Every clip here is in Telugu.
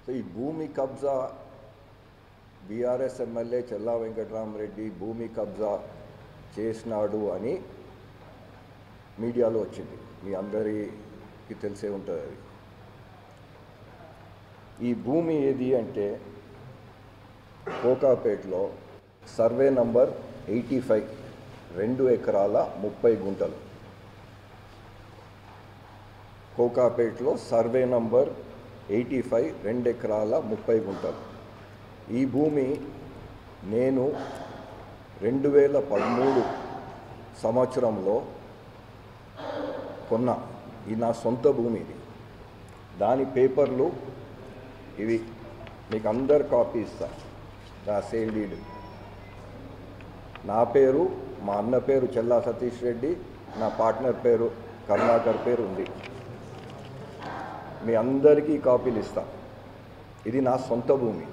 సో ఈ భూమి కబ్జా బీఆర్ఎస్ ఎమ్మెల్యే చెల్లా వెంకటరామరెడ్డి భూమి కబ్జా చేసినాడు అని మీడియాలో వచ్చింది మీ అందరికీ తెలిసే ఉంటుంది అది ఈ భూమి ఏది అంటే కోకాపేట్లో సర్వే నంబర్ ఎయిటీ ఫైవ్ రెండు ఎకరాల ముప్పై గుంటలు కోకాపేట్లో సర్వే నంబర్ ఎయిటీ ఫైవ్ రెండు ఎకరాల ముప్పై గుంటలు ఈ భూమి నేను రెండు వేల పదమూడు సంవత్సరంలో కొన్నా ఇది నా సొంత భూమి ఇది దాని పేపర్లు ఇవి మీకు అందరు కాపీ ఇస్తా నా సేల్ డీడ్ నా పేరు మా అన్న పేరు చెల్లా సతీష్ రెడ్డి నా పార్ట్నర్ పేరు కరుణాకర్ పేరు ఉంది మీ అందరికీ కాపీలు ఇస్తా ఇది నా సొంత భూమి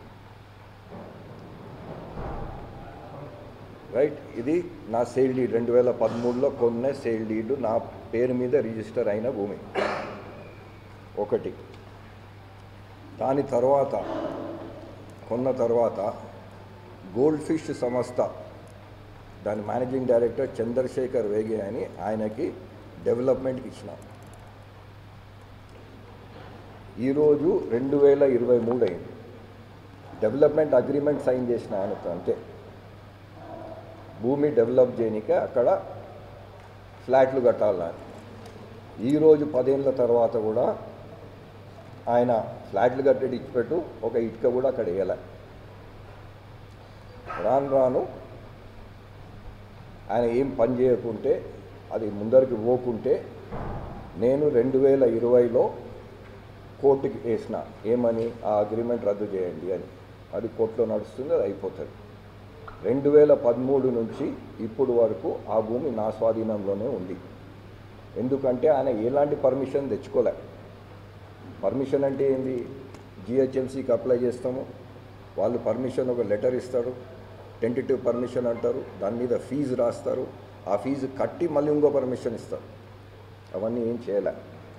రైట్ ఇది నా సేల్ డీడ్ రెండు వేల పదమూడులో కొన్న సేల్ డీడ్ నా పేరు మీద రిజిస్టర్ అయిన భూమి ఒకటి దాని తర్వాత కొన్న తర్వాత గోల్డ్ ఫిష్ సంస్థ దాని మేనేజింగ్ డైరెక్టర్ చంద్రశేఖర్ వేగే అని ఆయనకి డెవలప్మెంట్కి ఇచ్చిన ఈరోజు రెండు వేల ఇరవై మూడు అయింది డెవలప్మెంట్ అగ్రిమెంట్ సైన్ చేసిన ఆయనతో అంతే భూమి డెవలప్ చేయనికే అక్కడ ఫ్లాట్లు కట్టాలని ఈరోజు పదేళ్ళ తర్వాత కూడా ఆయన ఫ్లాట్లు కట్టేది ఇచ్చిపెట్టు ఒక ఇటుక కూడా అక్కడ వేయలే రాను రాను ఆయన ఏం పని చేయకుంటే అది ముందరికి పోకుంటే నేను రెండు వేల ఇరవైలో కోర్టుకి వేసిన ఏమని ఆ అగ్రిమెంట్ రద్దు చేయండి అని అది కోర్టులో నడుస్తుంది అది అయిపోతుంది రెండు వేల పదమూడు నుంచి ఇప్పుడు వరకు ఆ భూమి నా స్వాధీనంలోనే ఉంది ఎందుకంటే ఆయన ఎలాంటి పర్మిషన్ తెచ్చుకోలే పర్మిషన్ అంటే ఏంది జిహెచ్ఎంసీకి అప్లై చేస్తాము వాళ్ళు పర్మిషన్ ఒక లెటర్ ఇస్తారు టెంటేటివ్ పర్మిషన్ అంటారు దాని మీద ఫీజు రాస్తారు ఆ ఫీజు కట్టి మళ్ళీ ఇంకో పర్మిషన్ ఇస్తారు అవన్నీ ఏం చేయలే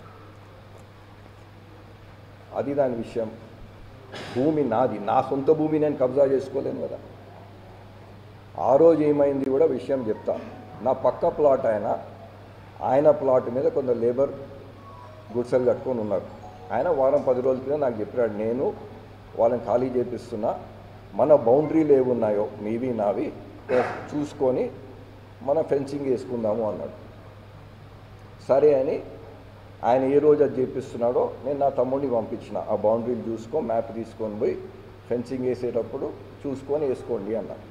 అది దాని విషయం భూమి నాది నా సొంత భూమి నేను కబ్జా చేసుకోలేను కదా ఆ రోజు ఏమైంది కూడా విషయం చెప్తా నా పక్క ప్లాట్ ఆయన ఆయన ప్లాట్ మీద కొంత లేబర్ గుడిసెలు కట్టుకొని ఉన్నారు ఆయన వారం పది రోజుల క్రితం నాకు చెప్పాడు నేను వాళ్ళని ఖాళీ చేపిస్తున్నా మన బౌండరీలు ఏమున్నాయో మీవి నావి చూసుకొని మన ఫెన్సింగ్ వేసుకుందాము అన్నాడు సరే అని ఆయన ఏ రోజు అది చేపిస్తున్నాడో నేను నా తమ్ముడిని పంపించిన ఆ బౌండరీలు చూసుకో మ్యాప్ తీసుకొని పోయి ఫెన్సింగ్ వేసేటప్పుడు చూసుకొని వేసుకోండి అన్నాడు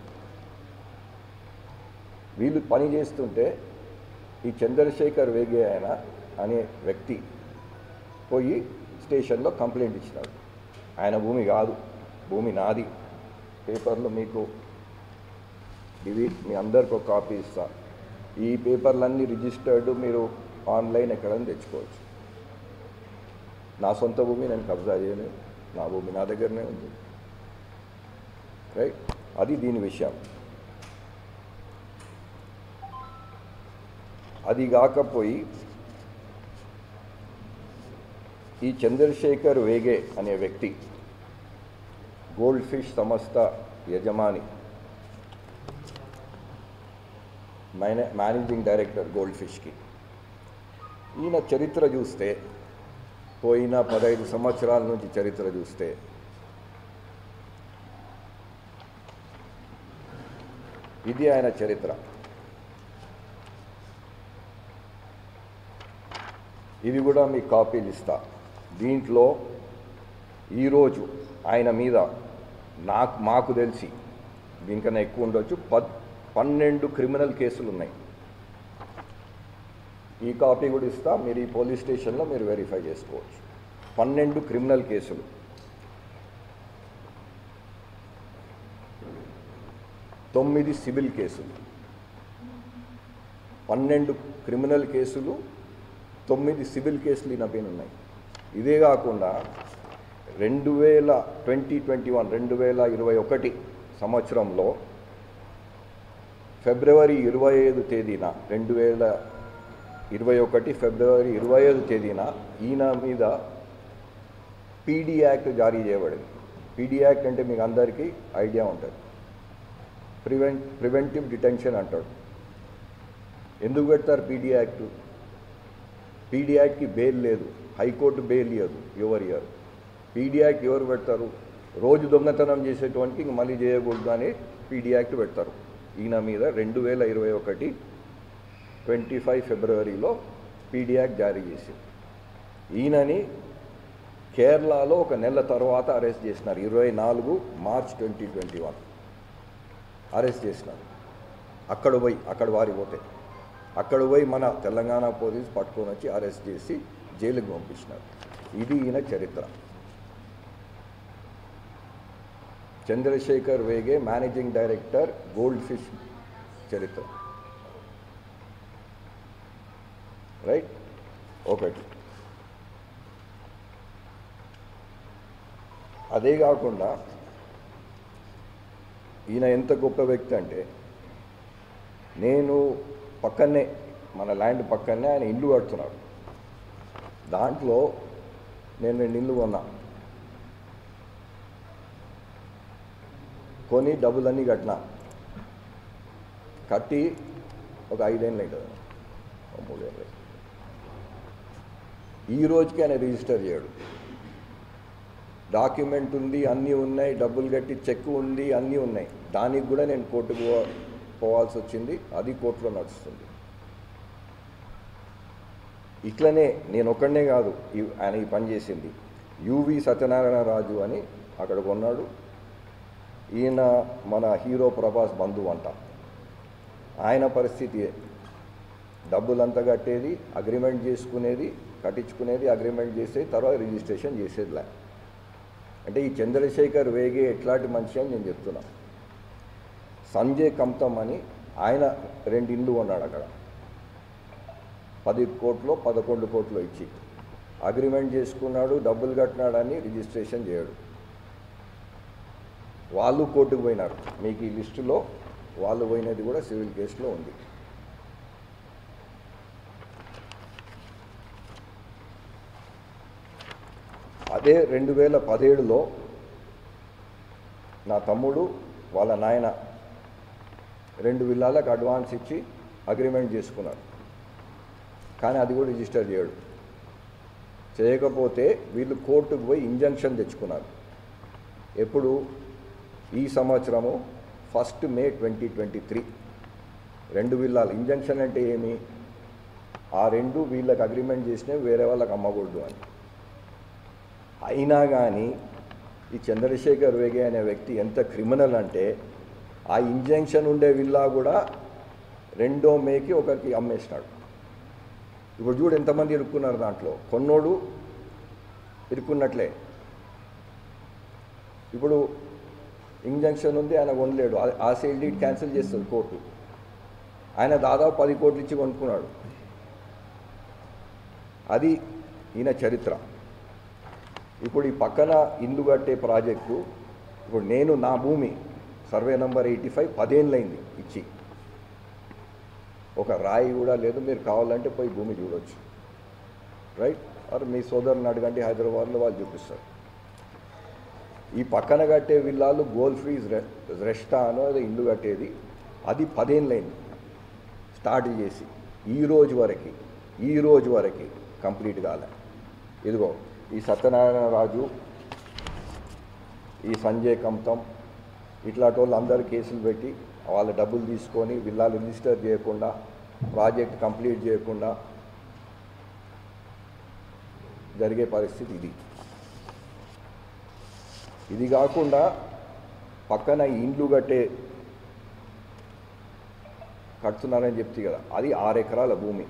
వీళ్ళు పని చేస్తుంటే ఈ చంద్రశేఖర్ వేగే ఆయన అనే వ్యక్తి పోయి స్టేషన్లో కంప్లైంట్ ఇచ్చినాడు ఆయన భూమి కాదు భూమి నాది పేపర్లో మీకు ఇవి మీ అందరికి ఒక కాపీ ఇస్తా ఈ పేపర్లన్నీ రిజిస్టర్డ్ మీరు ఆన్లైన్ ఎక్కడైనా తెచ్చుకోవచ్చు నా సొంత భూమి నేను కబ్జా చేయలేదు నా భూమి నా దగ్గరనే ఉంది రైట్ అది దీని విషయం అది కాకపోయి ఈ చంద్రశేఖర్ వేగే అనే వ్యక్తి గోల్డ్ ఫిష్ సంస్థ యజమాని మేనే మేనేజింగ్ డైరెక్టర్ గోల్డ్ ఫిష్కి ఈయన చరిత్ర చూస్తే పోయిన పదహైదు సంవత్సరాల నుంచి చరిత్ర చూస్తే ఇది ఆయన చరిత్ర ఇవి కూడా మీకు కాపీలు ఇస్తా దీంట్లో ఈరోజు ఆయన మీద నాకు మాకు తెలిసి దీనికన్నా ఎక్కువ ఉండొచ్చు పద్ పన్నెండు క్రిమినల్ కేసులు ఉన్నాయి ఈ కాపీ కూడా ఇస్తా మీరు ఈ పోలీస్ స్టేషన్లో మీరు వెరిఫై చేసుకోవచ్చు పన్నెండు క్రిమినల్ కేసులు తొమ్మిది సివిల్ కేసులు పన్నెండు క్రిమినల్ కేసులు తొమ్మిది సివిల్ కేసులు ఈయన పైన ఉన్నాయి ఇదే కాకుండా రెండు వేల ట్వంటీ ట్వంటీ వన్ రెండు వేల ఇరవై ఒకటి సంవత్సరంలో ఫిబ్రవరి ఇరవై ఐదు తేదీన రెండు వేల ఇరవై ఒకటి ఫిబ్రవరి ఇరవై ఐదు తేదీన ఈయన మీద పీడీ యాక్ట్ జారీ చేయబడింది పీడీ యాక్ట్ అంటే మీకు అందరికీ ఐడియా ఉంటుంది ప్రివెంట్ ప్రివెంటివ్ డిటెన్షన్ అంటాడు ఎందుకు పెడతారు పీడీ యాక్ట్ పీడీ యాక్ట్కి బెయిల్ లేదు హైకోర్టు బెయిల్ ఇవ్వదు ఎవరు ఇయ్యరు పీడీ యాక్ట్ ఎవరు పెడతారు రోజు దొంగతనం చేసేటువంటి ఇంక మళ్ళీ చేయకూడదు అని పీడీ యాక్ట్ పెడతారు ఈయన మీద రెండు వేల ఇరవై ఒకటి ట్వంటీ ఫైవ్ ఫిబ్రవరిలో పీడీ యాక్ట్ జారీ చేసింది ఈయనని కేరళలో ఒక నెల తర్వాత అరెస్ట్ చేసినారు ఇరవై నాలుగు March twenty twenty one arrest చేసినారు అక్కడ పోయి అక్కడ వారి పోతే అక్కడ పోయి మన తెలంగాణ పోలీస్ పట్టుకొని వచ్చి అరెస్ట్ చేసి జైలుకి పంపించినారు ఇది ఈయన చరిత్ర Chandrashekar Vege managing director gold fish చరిత్ర రైట్ ఒకటి అదే కాకుండా ఈయన ఎంత గొప్ప వ్యక్తి అంటే నేను పక్కనే మన ల్యాండ్ పక్కనే ఆయన ఇల్లు కడుతున్నాడు దాంట్లో నేను రెండు ఇల్లు కొన్నా కొని డబ్బులన్నీ కట్టినా కట్టి ఒక ఐదేళ్ళు అవుతుంది ఓ మూడేళ్ళు ఈ రోజుకి ఆయన రిజిస్టర్ చేయడు డాక్యుమెంట్ ఉంది అన్నీ ఉన్నాయి డబ్బులు కట్టి చెక్ ఉంది అన్నీ ఉన్నాయి దానికి కూడా నేను కోర్టుకు పో- పోవాల్సి వచ్చింది అది కోర్టులో నడుస్తుంది ఇట్లనే నేను ఒక్కడనే కాదు ఈ- ఆయన ఈ పని చేసింది యువి సత్యనారాయణ రాజు అని అక్కడ కొన్నాడు ఈయన మన హీరో ప్రభాస్ బంధువు అంట ఆయన పరిస్థితి డబ్బులంతా కట్టేది అగ్రిమెంట్ చేసుకునేది కట్టించుకునేది అగ్రిమెంట్ చేసేది తర్వాత రిజిస్ట్రేషన్ చేసేది లే అంటే ఈ చంద్రశేఖర్ వేగే ఎట్లాంటి మనిషి అని నేను చెప్తున్నా సంజయ్ కమ్తం అని ఆయన రెండు ఇండ్లు కొన్నాడు అక్కడ పది కోట్లు పదకొండు కోట్లు ఇచ్చి అగ్రిమెంట్ చేసుకున్నాడు డబ్బులు కట్టినాడని రిజిస్ట్రేషన్ చేయడు వాళ్ళు కోర్టుకు పోయినారు మీకు ఈ లిస్టులో వాళ్ళు పోయినది కూడా సివిల్ కేసులో ఉంది అదే రెండు వేల పదిహేడులో నా తమ్ముడు వాళ్ళ నాయన రెండు విల్లాలకు అడ్వాన్స్ ఇచ్చి అగ్రిమెంట్ చేసుకున్నారు కానీ అది కూడా రిజిస్టర్ చేయడు చేయకపోతే వీళ్ళు కోర్టుకు పోయి ఇంజంక్షన్ తెచ్చుకున్నారు ఎప్పుడు ఈ సంవత్సరము first May twenty twenty three రెండు విల్లాలు ఇంజంక్షన్ అంటే ఏమి ఆ రెండు వీళ్ళకి అగ్రిమెంట్ చేసినవి వేరే వాళ్ళకి అమ్మకూడదు అని అయినా కానీ ఈ చంద్రశేఖర్ వేగే అనే వ్యక్తి ఎంత క్రిమినల్ అంటే ఆ ఇంజంక్షన్ ఉండే విల్లా కూడా రెండో మేకి ఒకరికి అమ్మేసినాడు ఇప్పుడు చూడు ఎంతమంది ఇరుక్కున్నారు దాంట్లో కొన్నోడు ఇరుక్కున్నట్లే ఇప్పుడు ఇంజంక్షన్ ఉంది ఆయన కొనలేడు ఆ- ఆ సేల్ డీట్ క్యాన్సిల్ చేస్తుంది కోర్టు ఆయన దాదాపు పది కోట్లు ఇచ్చి కొనుక్కున్నాడు అది ఈయన చరిత్ర ఇప్పుడు ఈ పక్కన ఇల్లు కట్టే ప్రాజెక్టు ఇప్పుడు నేను నా భూమి సర్వే నంబర్ ఎయిటీ ఫైవ్ పదేళ్ళైంది ఇచ్చి ఒక రాయి కూడా లేదు మీరు కావాలంటే పోయి భూమి చూడొచ్చు రైట్ మరి మీ సోదరుని అడగండి హైదరాబాద్లో వాళ్ళు చూపిస్తారు ఈ పక్కన కట్టే విల్లాలు గోల్ ఫ్రీజ్ రె రెస్టా అనో ఏదో ఇల్లు కట్టేది అది పదేళ్ళైంది స్టార్ట్ చేసి ఈ రోజు వరకు ఈ రోజు వరకు కంప్లీట్ కాలే ఇదిగో ఈ సత్యనారాయణ రాజు ఈ సంజయ్ కమ్తం ఇట్లాంటి వాళ్ళు అందరు కేసులు పెట్టి వాళ్ళ డబ్బులు తీసుకొని విల్లాలు రిజిస్టర్ చేయకుండా ప్రాజెక్ట్ కంప్లీట్ చేయకుండా జరిగే పరిస్థితి ఇది ఇది కాకుండా పక్కన ఈ ఇండ్లు కట్టే కడుతున్నారని చెప్తే కదా అది ఆరు ఎకరాల భూమి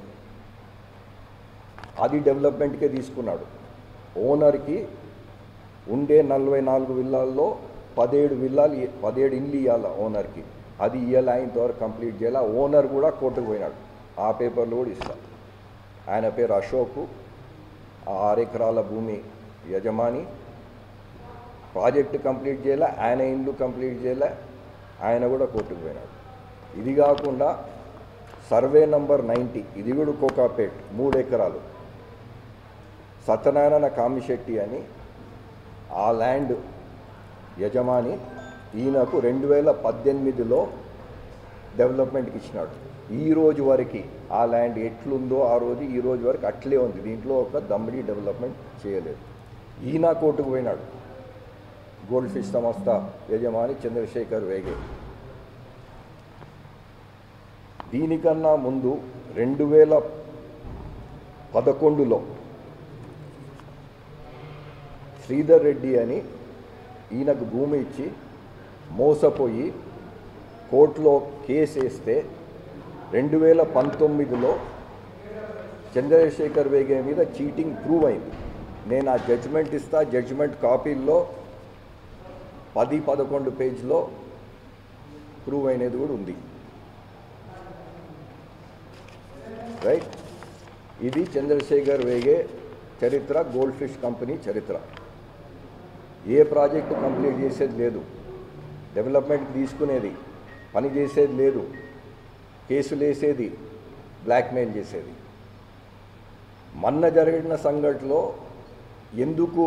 అది డెవలప్మెంట్కే తీసుకున్నాడు ఓనర్కి ఉండే నలభై నాలుగు విల్లాల్లో పదిహేడు విల్లాలు ఇ- పదిహేడు ఇండ్లు ఇవ్వాలి ఓనర్కి అది ఇవ్వాలి ఇంతవరకు కంప్లీట్ చేయాలి ఓనర్ కూడా కోర్టుకు పోయినాడు ఆ పేపర్లు కూడా ఇస్తా ఆయన పేరు అశోక్ ఆ ఆరు ఎకరాల భూమి యజమాని ప్రాజెక్ట్ కంప్లీట్ చేయాలి ఆయన ఇల్లు కంప్లీట్ చేయాలి ఆయన కూడా కోర్టుకు పోయినాడు ఇది కాకుండా సర్వే నంబర్ నైంటీ ఇది కూడా కోకాపేట్ మూడు ఎకరాలు సత్యనారాయణ కామిశెట్టి అని ఆ ల్యాండ్ యజమాని ఈయనకు రెండు వేల పద్దెనిమిదిలో డెవలప్మెంట్కి ఇచ్చినాడు ఈ రోజు వరకు ఆ ల్యాండ్ ఎట్లుందో ఆ రోజు ఈ రోజు వరకు అట్లే ఉంది దీంట్లో ఒక దమ్మిడి డెవలప్మెంట్ చేయలేదు ఈయన కోర్టుకు పోయినాడు గోల్డ్ ఫిష్ సంస్థ యజమాని చంద్రశేఖర్ వేగే దీనికన్నా ముందు రెండు వేల పదకొండులో శ్రీధర్ రెడ్డి అని ఈయనకు భూమి ఇచ్చి మోసపోయి కోర్టులో కేసు వేస్తే రెండు వేల పంతొమ్మిదిలో చంద్రశేఖర్ వేగే మీద చీటింగ్ ప్రూవ్ అయింది నేను ఆ జడ్జిమెంట్ ఇస్తా జడ్జిమెంట్ కాపీల్లో పది పదకొండు పేజ్లో ప్రూవ్ అయినది కూడా ఉంది రైట్ ఇది చంద్రశేఖర్ వేగే చరిత్ర గోల్డ్ ఫిష్ కంపెనీ చరిత్ర ఏ ప్రాజెక్టు కంప్లీట్ చేసేది లేదు డెవలప్మెంట్ తీసుకునేది పని చేసేది లేదు కేసులు వేసేది బ్లాక్మెయిల్ చేసేది మొన్న జరిగిన సంఘటనలో ఎందుకు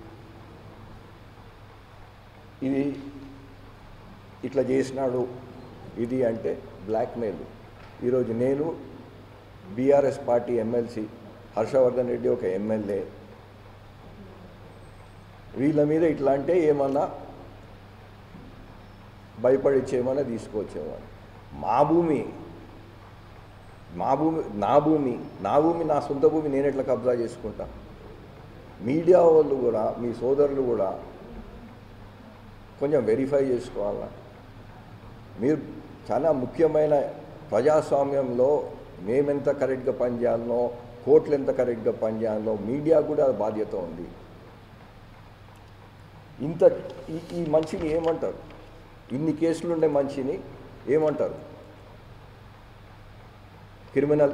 ఇది ఇట్లా చేసినాడు ఇది అంటే బ్లాక్మెయిల్ ఈరోజు నేను BRS party MLC Harshavardhan Reddy ఒక ఎమ్మెల్యే వీళ్ళ మీద ఇట్లా అంటే ఏమన్నా భయపడిచ్చేమన్నా తీసుకొచ్చేమని మా భూమి మా భూమి నా భూమి నా భూమి నా సొంత భూమి నేను ఎట్లా కబ్జా చేసుకుంటా మీడియా వాళ్ళు కూడా మీ సోదరులు కూడా కొంచెం వెరిఫై చేసుకోవాలా మీరు చాలా ముఖ్యమైన ప్రజాస్వామ్యంలో మేమెంత కరెక్ట్గా పనిచేయాలనో కోర్టులు ఎంత కరెక్ట్గా పనిచేయాలనో మీడియా కూడా బాధ్యత ఉంది ఇంత ఈ ఈ మనిషిని ఏమంటారు ఇన్ని కేసులు ఉండే మనిషిని ఏమంటారు క్రిమినల్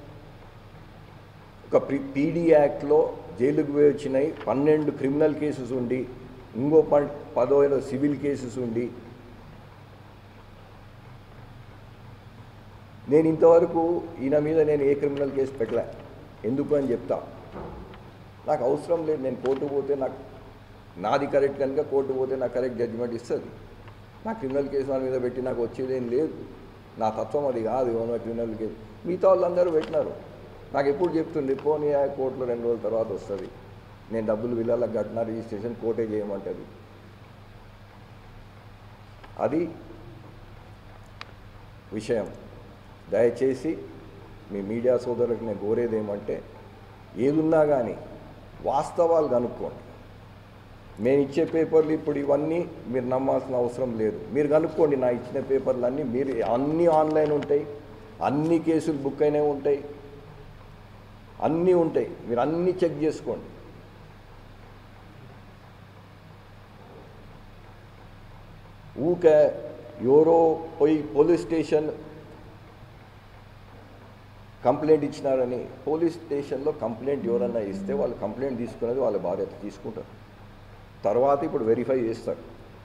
ఒక ప్రి పీడీ యాక్ట్లో జైలుకు పోయి వచ్చినాయి పన్నెండు క్రిమినల్ కేసెస్ ఉండి ఇంకో ప పదోలో సివిల్ కేసెస్ ఉండి నేను ఇంతవరకు ఈయన మీద నేను ఏ క్రిమినల్ కేసు పెట్టలే ఎందుకు అని చెప్తా నాకు అవసరం లేదు నేను కోర్టు పోతే నాకు నాది కరెక్ట్ కనుక కోర్టు పోతే నాకు కరెక్ట్ జడ్జిమెంట్ ఇస్తుంది నా క్రిమినల్ కేసు వాళ్ళ మీద పెట్టి నాకు వచ్చేదేం లేదు నా తత్వం అది కాదు ఏమన్నా క్రిమినల్ కేసు మిగతా వాళ్ళందరూ పెట్టినారు నాకు ఎప్పుడు చెప్తుంది పోనీ ఆ కోర్టులో రెండు రోజుల తర్వాత వస్తుంది నేను డబ్బులు విల్లాలకు కట్టిన రిజిస్ట్రేషన్ కోర్టే చేయమంటుంది అది విషయం దయచేసి మీ మీడియా సోదరులకు నేను కోరేది ఏమంటే ఏదున్నా కానీ వాస్తవాలు కనుక్కోండి మేము ఇచ్చే పేపర్లు ఇప్పుడు ఇవన్నీ మీరు నమ్మాల్సిన అవసరం లేదు మీరు కనుక్కోండి నా ఇచ్చిన పేపర్లు అన్నీ మీరు అన్నీ ఆన్లైన్ ఉంటాయి అన్ని కేసులు బుక్ అయినవి ఉంటాయి అన్నీ ఉంటాయి మీరు అన్నీ చెక్ చేసుకోండి ఊకే ఎవరో పోయి పోలీస్ స్టేషన్ కంప్లైంట్ ఇచ్చినారని పోలీస్ స్టేషన్లో కంప్లైంట్ ఎవరన్నా ఇస్తే వాళ్ళు కంప్లైంట్ తీసుకునేది వాళ్ళ బాధ్యత తీసుకుంటారు తర్వాత ఇప్పుడు వెరిఫై చేస్తారు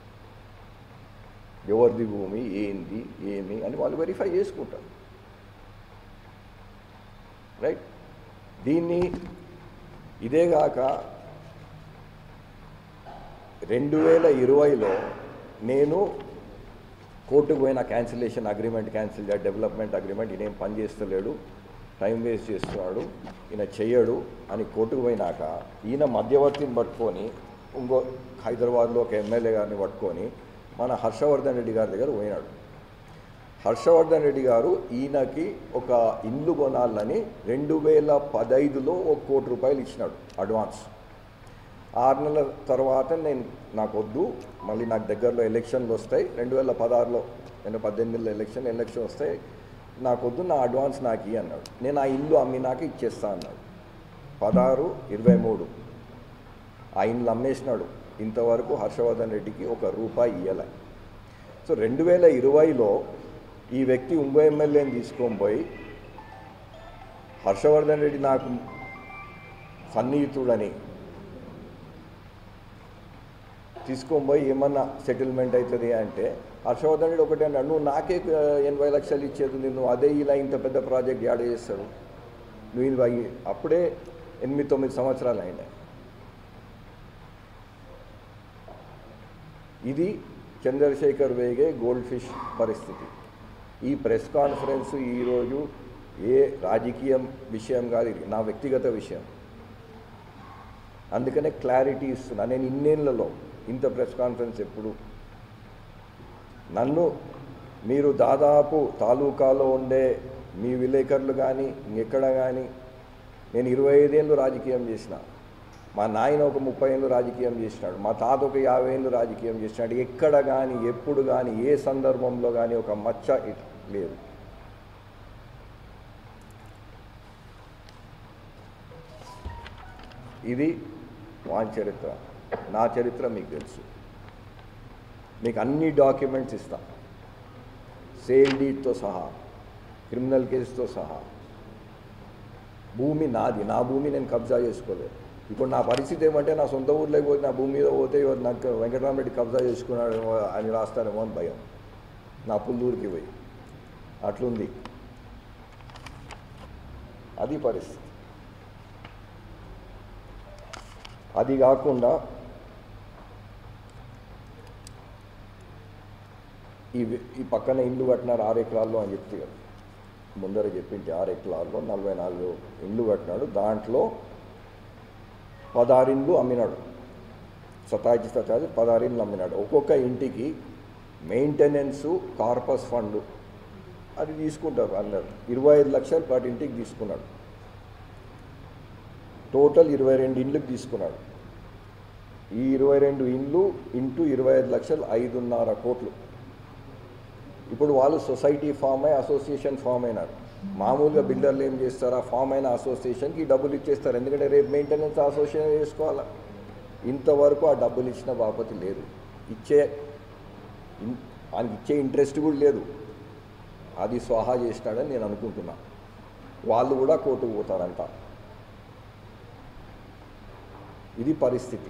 ఎవరిది భూమి ఏంది ఏమి అని వాళ్ళు వెరిఫై చేసుకుంటారు రైట్ దీన్ని ఇదేగాక రెండు వేల ఇరవైలో నేను కోర్టుకు పోయిన cancellation agreement cancel development agreement ఈయన ఏం పని చేస్తలేడు టైం వేస్ట్ చేస్తున్నాడు ఈయన చెయ్యడు అని కోర్టుకు పోయినాక ఈయన మధ్యవర్తిని పట్టుకొని ఇంకో హైదరాబాద్లో ఒక ఎమ్మెల్యే గారిని పట్టుకొని మన హర్షవర్ధన్ రెడ్డి గారి దగ్గర పోయినాడు హర్షవర్ధన్ రెడ్డి గారు ఈయనకి ఒక ఇల్లు కొనాలని రెండు వేల పదైదులో ఒక కోటి రూపాయలు ఇచ్చినాడు అడ్వాన్స్ ఆరు నెలల తర్వాత నేను నాకు వద్దు మళ్ళీ నాకు దగ్గరలో ఎలక్షన్లు వస్తాయి రెండు వేల పదహారులో రెండు పద్దెనిమిదిలో ఎలక్షన్ ఎలక్షన్ వస్తాయి నాకు వద్దు నా అడ్వాన్స్ నాకు ఇయ్యి అన్నాడు నేను ఆ ఇల్లు అమ్మి నాకు ఇచ్చేస్తా అన్నాడు పదహారు ఇరవై మూడు ఆ ఇల్లు అమ్మేసినాడు ఇంతవరకు హర్షవర్ధన్ రెడ్డికి ఒక రూపాయి ఇవ్వలే సో రెండు వేల ఇరవైలో ఈ వ్యక్తి ఇంకో ఎమ్మెల్యేని తీసుకొని పోయి హర్షవర్ధన్ రెడ్డి నాకు సన్నిహితుడని తీసుకొని పోయి ఏమన్నా సెటిల్మెంట్ అవుతుంది అంటే హర్షవర్ధన్ రెడ్డి ఒకటే అన్నాడు నువ్వు నాకే ఆ, ఎనభై లక్షలు ఇచ్చేది నువ్వు అదే ఇలా ఇంత పెద్ద ప్రాజెక్ట్ యాడ్ చేస్తాడు నువ్వు ఇది అయ్యి- అప్పుడే ఎనిమిది తొమ్మిది సంవత్సరాలు అయినాయి ఇది చంద్రశేఖర్ వేగే గోల్డ్ ఫిష్ పరిస్థితి ఈ ప్రెస్ కాన్ఫరెన్స్ ఈరోజు ఏ రాజకీయం విషయం కాదు ఇది నా వ్యక్తిగత విషయం అందుకనే క్లారిటీ ఇస్తున్నా నేను ఇన్నేళ్లలో ఇంత ప్రెస్ కాన్ఫరెన్స్ ఎప్పుడు నన్ను మీరు దాదాపు తాలూకాలో ఉండే మీ విలేకరులు కానీ ఇంకెక్కడ కానీ నేను ఇరవై ఐదేళ్ళు రాజకీయం చేసిన మా నాయన ఒక ముప్పై ఏళ్ళు రాజకీయం చేసినాడు మా తాత ఒక యాభై ఏళ్ళు రాజకీయం చేసినాడు ఎక్కడ కానీ ఎప్పుడు కానీ ఏ సందర్భంలో కానీ ఒక మచ్చ ఇట్ లేదు ఇది వాన్ చరిత్ర నా చరిత్ర మీకు తెలుసు మీకు అన్ని డాక్యుమెంట్స్ ఇస్తా సేల్ డీడ్తో సహా క్రిమినల్ కేసుతో సహా భూమి నాది నా భూమి నేను కబ్జా చేసుకోలేదు ఇప్పుడు నా పరిస్థితి ఏమంటే నా సొంత ఊర్లోకి పోతే నా భూమి మీద పోతే ఇవాళ నాకు వెంకటరామరెడ్డి కబ్జా చేసుకున్నాడేమో అని రాస్తారేమో అని భయం నా పుల్లూరికి పోయి అట్లుంది అది పరిస్థితి అది కాకుండా ఈ ఈ పక్కన ఇల్లు కట్టినారు ఆరు ఎకరాల్లో అని చెప్తే కదా ముందర చెప్పింది ఆరు ఎకరాల్లో నలభై నాలుగు ఇండ్లు కట్టినాడు దాంట్లో పదహారు ఇండ్లు అమ్మినాడు సతాయిచి సతాయి పదహారు ఇండ్లు అమ్మినాడు ఒక్కొక్క ఇంటికి మెయింటెనెన్సు కార్పస్ ఫండ్ అది తీసుకుంటారు అందరు ఇరవై ఐదు లక్షలు ప్రతి ఇంటికి తీసుకున్నాడు టోటల్ ఇరవై రెండు ఇండ్లకు తీసుకున్నాడు ఈ ఇరవై రెండు ఇండ్లు ఇంటూ ఇరవై ఐదు లక్షలు ఐదున్నర కోట్లు ఇప్పుడు వాళ్ళు సొసైటీ ఫామ్ అయి అసోసియేషన్ ఫామ్ అయినారు మామూలుగా బిల్డర్లు ఏం చేస్తారు ఆ ఫామ్ అయిన అసోసియేషన్కి ఈ డబ్బులు ఇచ్చేస్తారు ఎందుకంటే రేపు మెయింటెనెన్స్ అసోసియేషన్ చేసుకోవాలా ఇంతవరకు ఆ డబ్బులు ఇచ్చిన బాపతి లేదు ఇచ్చే ఇన్- ఆయనకి ఇచ్చే ఇంట్రెస్ట్ కూడా లేదు అది స్వాహా చేసినాడని నేను అనుకుంటున్నా వాళ్ళు కూడా కోర్టుకు పోతారంట ఇది పరిస్థితి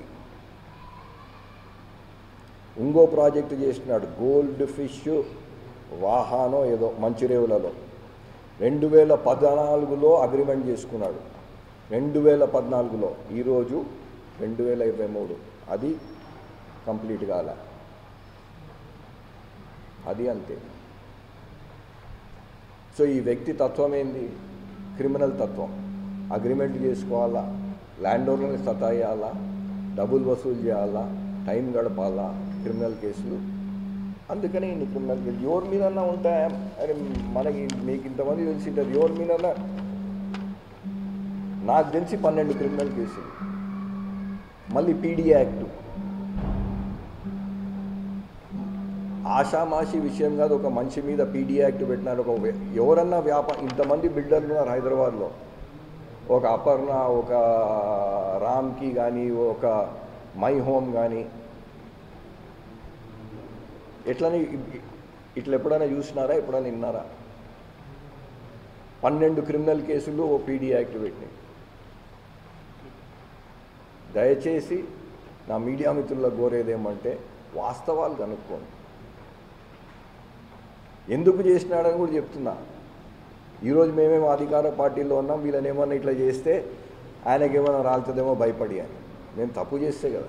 ఇంకో ప్రాజెక్టు చేసినాడు గోల్డ్ ఫిష్ వాహానో ఏదో మంచిరేవులలో రెండు వేల పద్నాలుగులో అగ్రిమెంట్ చేసుకున్నాడు రెండు వేల పద్నాలుగులో ఈరోజు రెండు వేల ఇరవై మూడు అది కంప్లీట్ కాలే అది అంతే సో ఈ వ్యక్తి తత్వం ఏంది క్రిమినల్ తత్వం అగ్రిమెంట్ చేసుకోవాలా ల్యాండ్ ఓనర్ని సతాయాలా డబ్బులు వసూలు చేయాలా టైం గడపాలా క్రిమినల్ కేసులు అందుకని ఇన్ని క్రిమినల్ కేసులు ఎవరి మీదన్నా ఉంటాయా అరే మనకి మీకు ఇంతమంది తెలిసి ఉంటుంది ఎవరి మీదన్నా నాకు తెలిసి పన్నెండు క్రిమినల్ కేసులు మళ్ళీ పీడీ యాక్ట్ ఆషామాషి విషయం కాదు ఒక మనిషి మీద పీడీ యాక్ట్ పెట్టినారు ఒక వ్య- ఎవరన్నా వ్యాపారం ఇంతమంది బిల్డర్లు ఉన్నారు హైదరాబాద్లో ఒక అపర్ణ ఒక రామ్కి కానీ ఒక మై హోమ్ కానీ ఎట్లని ఇట్లా ఎప్పుడైనా చూసినారా ఎప్పుడైనా విన్నారా పన్నెండు క్రిమినల్ కేసులు ఓ పీడీ యాక్ట్ పెట్టినాయి దయచేసి నా మీడియా మిత్రులకు కోరేదేమంటే వాస్తవాలు కనుక్కోండి ఎందుకు చేసినాడని కూడా చెప్తున్నా ఈరోజు మేమేమో అధికార పార్టీలో ఉన్నాం వీళ్ళని ఏమన్నా ఇట్లా చేస్తే ఆయనకి ఏమైనా రాలుతుందేమో భయపడి అని మేము తప్పు చేస్తే కదా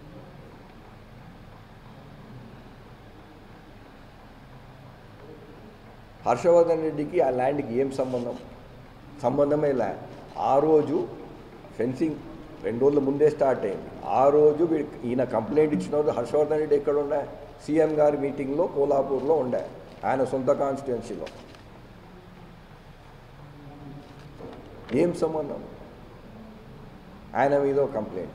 హర్షవర్ధన్ రెడ్డికి ఆ ల్యాండ్కి ఏం సంబంధం సంబంధమే లే ఆ రోజు ఫెన్సింగ్ రెండు రోజుల ముందే స్టార్ట్ అయింది ఆ రోజు వీడి- ఈయన కంప్లైంట్ ఇచ్చిన రోజు హర్షవర్ధన్ రెడ్డి ఎక్కడ ఉండే సీఎం గారి మీటింగ్లో కోలాపూర్లో ఉండే ఆయన సొంత కాన్స్టిట్యున్సీలో ఏం సంబంధం ఆయన మీద ఒక కంప్లైంట్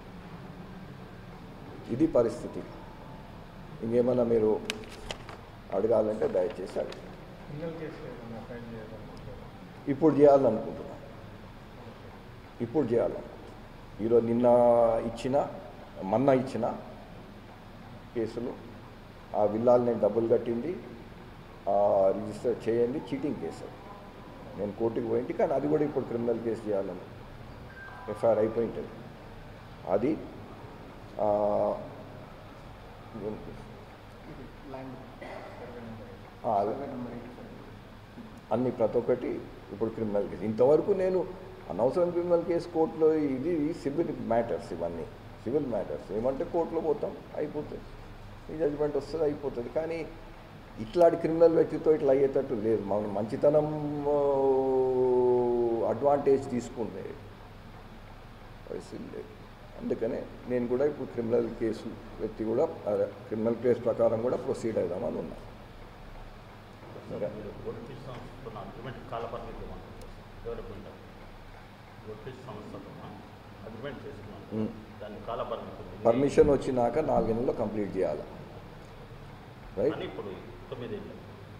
ఇది పరిస్థితి ఇంకేమన్నా మీరు అడగాలంటే దయచేసి అడగండి సింగిల్ కేసు ఏదైనా ఫైల్ చేయాలనుకుంటున్నారా? ఇప్పుడు చేయాలనుకుంటున్నా ఇప్పుడు చేయాలనుకుంటున్నా ఈరోజు నిన్న ఇచ్చిన మొన్న ఇచ్చిన కేసులు ఆ విల్లాలు నేను డబ్బులు కట్టింది ఆ రిజిస్టర్ చేయండి చీటింగ్ కేసు అది. నేను కోర్టుకి పోయింటి కానీ అది కూడా ఇప్పుడు క్రిమినల్ కేసు చేయాలని ఎఫ్ఐఆర్ అయిపోయింటుంది అది ఆ, ఏం కేసు? ఆ, అన్ని ప్రతి ఒక్కటి ఇప్పుడు క్రిమినల్ కేసు ఇంతవరకు నేను అనవసరం క్రిమినల్ కేసు కోర్టులో ఇది సివిల్ మ్యాటర్స్ ఇవన్నీ సివిల్ మ్యాటర్స్ ఏమంటే కోర్టులో పోతాం అయిపోతుంది ఈ జడ్జిమెంట్ వస్తుంది అయిపోతుంది కానీ ఇట్లాంటి క్రిమినల్ వ్యక్తితో ఇట్లా అయ్యేటట్టు లేదు మనం మంచితనం అడ్వాంటేజ్ తీసుకుంటే పరిస్థితి లేదు అందుకనే నేను కూడా ఇప్పుడు క్రిమినల్ కేసు వ్యక్తి కూడా అదే, క్రిమినల్ కేసు ప్రకారం కూడా ప్రొసీడ్ అవుదామని ఉన్నా మీరు గోల్డ్ఫిష్ సంస్థతో అగ్రిమెంట్ కాలపరిమితి ఇవ్వమంటారు డెవలప్మెంట్ గోల్డ్ఫిష్ సంస్థతో అగ్రిమెంట్ చేసుకున్నాం ఉమ్. దాని కాలపరిమితి ఉంది. పర్మిషన్ వచ్చినాక నాలుగు నెలల్లో కంప్లీట్ చేయాలి రైట్ కానీ ఇప్పుడు తొమ్మిదేళ్ళు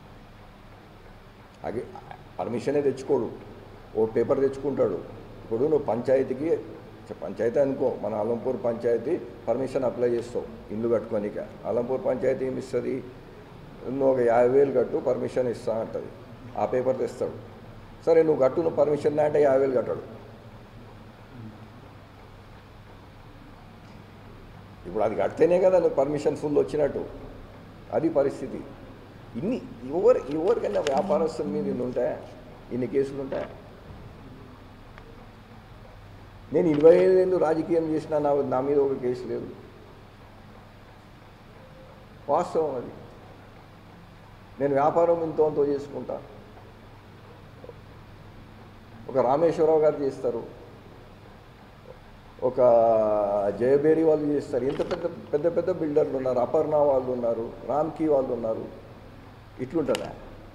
అగే పర్మిషనే తెచ్చుకోడు ఓ పేపర్ తెచ్చుకుంటాడు ఇప్పుడు నువ్వు పంచాయతీకి చ- పంచాయతీ అనుకో మన అలంపూర్ పంచాయతీ పర్మిషన్ అప్లై చేస్తావు ఇల్లు కట్టుకోనిక అలంపూర్ పంచాయతీ ఏమి ఇస్తుంది నువ్వు ఒక యాభై వేలు కట్టు పర్మిషన్ ఇస్తా అంటది ఆ పేపర్ తెస్తాడు సరే నువ్వు కట్టు నువ్వు పర్మిషన్ అంటే యాభై వేలు కట్టాడు ఇప్పుడు అది కడితేనే కదా నువ్వు పర్మిషన్ ఫుల్ వచ్చినట్టు అది పరిస్థితి ఇన్ని ఎవరు ఎవరికైనా వ్యాపారస్తుల మీద ఇన్ని ఉంటాయా ఇన్ని కేసులు ఉంటాయా నేను ఇరవై ఐదేళ్ళు రాజకీయం చేసినా నా నా మీద ఒక కేసు లేదు వాస్తవం అది నేను వ్యాపారం ఇంతో అంతో చేసుకుంటా ఒక రామేశ్వరరావు గారు చేస్తారు ఒక జయబేరి వాళ్ళు చేస్తారు ఎంత పెద్ద పెద్ద పెద్ద బిల్డర్లు ఉన్నారు అపర్ణ వాళ్ళు ఉన్నారు రామ్కి వాళ్ళు ఉన్నారు ఇట్లుంటుందా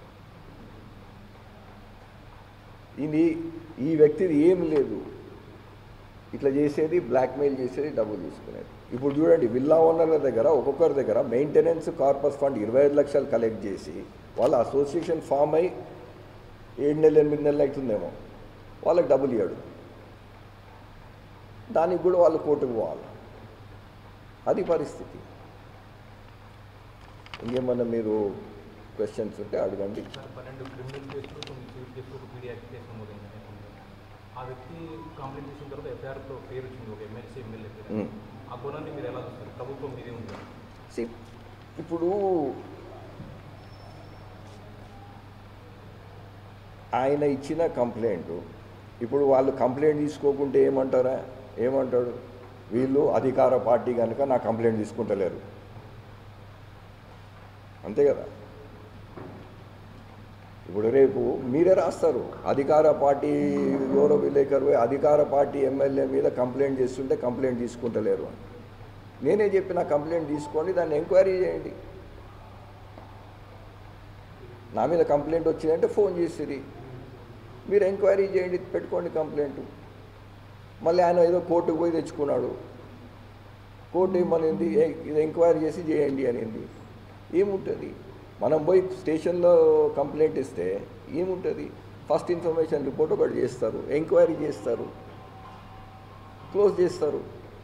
ఇది ఈ వ్యక్తిది ఏం లేదు ఇట్లా చేసేది బ్లాక్మెయిల్ చేసేది డబ్బులు తీసుకునేది ఇప్పుడు చూడండి విల్లా ఓనర్ల దగ్గర ఒక్కొక్కరి దగ్గర మెయింటెనెన్స్ కార్పస్ ఫండ్ ఇరవై ఐదు లక్షలు కలెక్ట్ చేసి వాళ్ళ అసోసియేషన్ ఫామ్ అయి ఏడు నెలలు ఎనిమిది నెలలు అవుతుందేమో వాళ్ళకి డబ్బులు ఇవ్వడు దానికి కూడా వాళ్ళు కోర్టుకు పోవాలి అది పరిస్థితి ఇంకేమన్నా మీరు క్వశ్చన్స్ ఉంటే అడగండి సార్ పన్నెండు క్రిమినల్ కేసులు కొన్ని సివిల్ కేసులు ఒక పీడీ యాక్ట్ కేసు నమోదైంది ఆ వ్యక్తి కంప్లైంట్ చేసిన తర్వాత ఎఫ్ఐఆర్తో పేరు వచ్చింది ఒక ఎమ్మెల్సీ ఎమ్మెల్యే పేరు మ్మ్. ఆ కోణాన్ని మీరు ఎలా చూస్తారు ప్రభుత్వం మీదే ఉంది కదా. See, ఇప్పుడు ఆయన ఇచ్చిన కంప్లైంట్ ఇప్పుడు వాళ్ళు కంప్లైంట్ తీసుకోకుంటే ఏమంటారా ఏమంటాడు వీళ్ళు అధికార పార్టీ కనుక నా కంప్లైంట్ తీసుకుంటలేరు అంతే కదా ఇప్పుడు రేపు మీరే రాస్తారు అధికార పార్టీ ఎవరో విలేకరు పోయి అధికార పార్టీ ఎమ్మెల్యే మీద కంప్లైంట్ చేస్తుంటే కంప్లైంట్ తీసుకుంటలేరు అని నేనే చెప్పిన కంప్లైంట్ తీసుకోండి దాన్ని ఎంక్వైరీ చేయండి నా మీద కంప్లైంట్ వచ్చిందంటే ఫోన్ చేసిరి మీరు ఎంక్వైరీ చేయండి పెట్టుకోండి కంప్లైంట్ మళ్ళీ ఆయన ఏదో కోర్టుకు పోయి తెచ్చుకున్నాడు కోర్టు ఏమనింది "ఏ- ఇది ఎంక్వైరీ చేసి చేయండి అనింది ఏముంటుంది మనం పోయి స్టేషన్లో కంప్లైంట్ ఇస్తే ఏముంటుంది ఫస్ట్ ఇన్ఫర్మేషన్ రిపోర్ట్ ఒకటి చేస్తారు ఎంక్వైరీ చేస్తారు క్లోజ్ చేస్తారు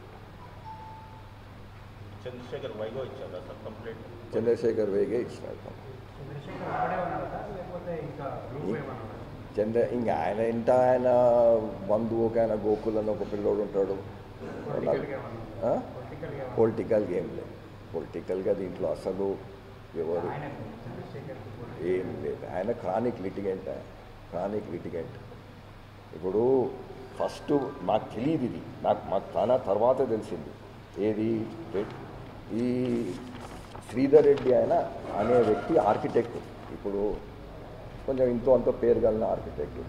చంద్రశేఖర్ వైగో ఇచ్చారు సార్ కంప్లైంట్ చంద్రశేఖర్ వేగే ఇచ్చినాడు చంద్రశేఖర్ ఒక్కడే ఉన్నాడా సార్ లేకపోతే ఇంకా గ్రూప్ ఏమన్నా ఉన్నాడా? చంద్ర ఇంకా ఆయన ఇంత ఆయన బంధువు ఒక ఆయన గోకుల్ అని ఒక పిల్లోడు ఉంటాడు పొలిటికల్గా ఏమన్నా ఆ? ఉన్నాడా? పొలిటికల్గా ఏమన్నా పొలిటికల్ గేమ్ లేదు పొలిటికల్గా దీంట్లో అసలు ఎవరు ఆయన చంద్రశేఖర్ ఏం లేదు ఆయన క్రానిక్ లిటిగెంట్ క్రానిక్ లిటిగెంట్ ఇప్పుడు ఫస్ట్ నాకు తెలియదు ఇది నాకు మాకు చాలా తర్వాత తెలిసింది ఏది రెడ్- ఈ శ్రీధర్ రెడ్డి ఆయన అనే వ్యక్తి ఆర్కిటెక్ట్ ఇప్పుడు కొంచెం ఇంతో అంత పేరు కలిగిన ఆర్కిటెక్ట్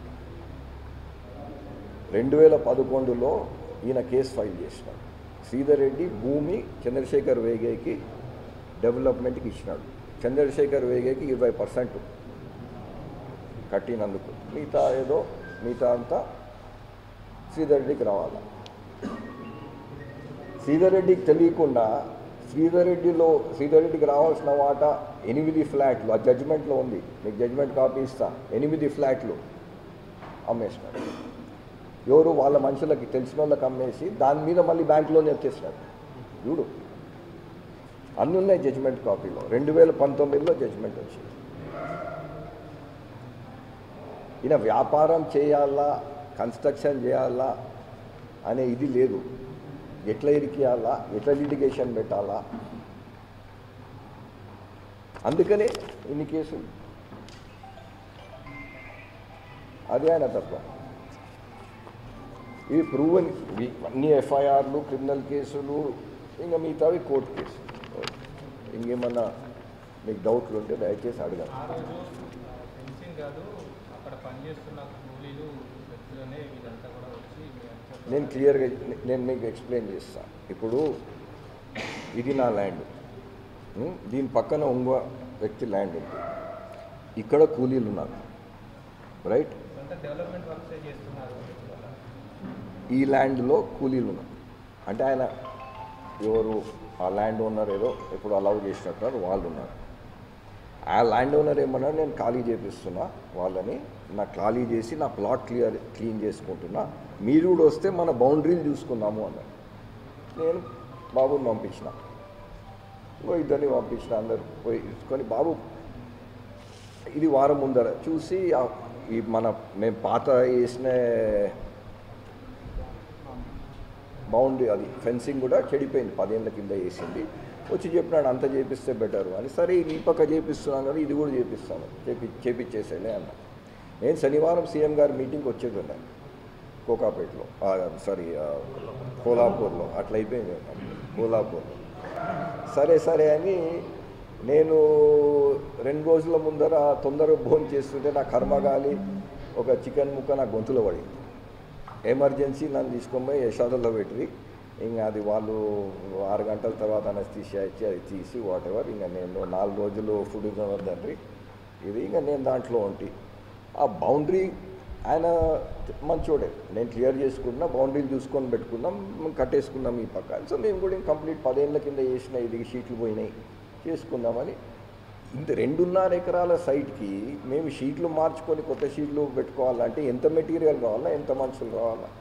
రెండు వేల పదకొండులో ఈయన కేసు ఫైల్ చేసినాడు శ్రీధర్ రెడ్డి భూమి చంద్రశేఖర్ వేగేకి డెవలప్మెంట్కి ఇచ్చినాడు చంద్రశేఖర్ వేగేకి ఇరవై పర్సెంట్ కట్టినందుకు మిగతా ఏదో మిగతా అంతా శ్రీధర్ రెడ్డికి రావాలా శ్రీధర్ రెడ్డికి తెలియకుండా శ్రీధర్ రెడ్డిలో శ్రీధర్ రెడ్డికి రావాల్సిన వాటా ఎనిమిది ఫ్లాట్లు ఆ జడ్జిమెంట్లో ఉంది మీకు జడ్జిమెంట్ కాపీ ఇస్తా ఎనిమిది ఫ్లాట్లు అమ్మేసినాడు ఎవరు వాళ్ళ మనుషులకి తెలిసిన వాళ్ళకి అమ్మేసి దాని మీద మళ్ళీ బ్యాంకులోనే వచ్చేసినాడు చూడు అన్నీ ఉన్నాయి జడ్జిమెంట్ కాపీలో రెండు వేల పంతొమ్మిదిలో జడ్జిమెంట్ వచ్చింది ఈయన వ్యాపారం చేయాలా కన్స్ట్రక్షన్ చేయాలా అనే ఇది లేదు ఎట్లా ఇరికియాలా ఎట్లా లిటిగేషన్ పెట్టాలా అందుకనే ఇన్ని కేసులు అదే ఆయన తప్ప ఇవి ప్రూవన్ ఇవి అన్ని ఎఫ్ఐఆర్లు క్రిమినల్ కేసులు ఇంకా మిగతావి కోర్టు కేసులు ఇంకేమన్నా మీకు డౌట్లు ఉంటే దయచేసి అడగండి ఆ రోజు ఫెన్సింగ్ కాదు అక్కడ పనిచేస్తున్న కూలీలు వ్యక్తులనే వీళ్ళంతా కూడా వచ్చి మీ అంతా నేను క్లియర్గా నేను మీకు ఎక్స్ప్లెయిన్ చేస్తాను ఇప్పుడు ఇది నా ల్యాండ్ ఉం? దీని పక్కన ఇంకో వ్యక్తి ల్యాండ్ ఉంది ఇక్కడ కూలీలు ఉన్నారు రైట్ అంతా డెవలప్మెంట్ వర్క్సే చేస్తున్నారు ఈ ల్యాండ్లో కూలీలు ఉన్నారు అంటే ఆయన ఎవరు ఆ ల్యాండ్ ఓనర్ ఏదో ఇప్పుడు అలౌ చేసినట్టున్నారు వాళ్ళు ఉన్నారు ఆ ల్యాండ్ ఓనర్ ఏమన్నా నేను ఖాళీ చేపిస్తున్నా వాళ్ళని నా ఖాళీ చేసి నా ప్లాట్ క్లియర్ క్లీన్ చేసుకుంటున్నా మీరు కూడా వస్తే మన బౌండరీలు చూసుకుందాము అన్నారు నేను బాబుని పంపించిన ఇంకో ఇద్దరిని పంపించిన అందరు పోయి తీసుకొని బాబు ఇది వారం ముందర చూసి ఆ- ఈ మన మేము పాత వేసిన బౌండరీ అది ఫెన్సింగ్ కూడా చెడిపోయింది పదేళ్ళ కింద వేసింది వచ్చి చెప్పినాడు అంత చేపిస్తే బెటర్ అని సరే ఈ పక్క చేపిస్తున్నాం కదా ఇది కూడా చేపిస్తాను చేపి చేపించేసేలే అన్న నేను శనివారం సీఎం గారి మీటింగ్కి వచ్చేది ఉన్నాను కోకాపేటలో సారీ కోలాపూర్లో అట్లా అయిపోయింది కోలాపూర్లో సరే సరే అని నేను రెండు రోజుల ముందర తొందరగా భోజనం చేస్తుంటే నా కర్మగాలి ఒక చికెన్ ముక్క నా గొంతులో పడింది ఎమర్జెన్సీ నన్ను తీసుకొని పోయి యశోదలో పెట్టి ఇంకా అది వాళ్ళు ఆరు గంటల తర్వాత అనస్థిషియా ఇచ్చి అది తీసి వాట్ ఎవర్ ఇంకా నేను నాలుగు రోజులు ఫుడ్ తినవద్దండ్రి ఇది ఇంకా నేను దాంట్లో ఉంటి ఆ బౌండరీ ఆయన మంచోడే నేను క్లియర్ చేసుకున్నా బౌండరీలు చూసుకొని పెట్టుకున్నాం మేము కట్టేసుకున్నాం ఈ పక్క సో మేము కూడా కంప్లీట్ పదేళ్ళ కింద చేసిన ఇది షీట్లు పోయినాయి చేసుకుందామని ఇంత రెండున్నర ఎకరాల సైట్కి మేము షీట్లు మార్చుకొని కొత్త షీట్లు పెట్టుకోవాలంటే ఎంత మెటీరియల్ కావాలా ఎంత మనుషులు కావాలా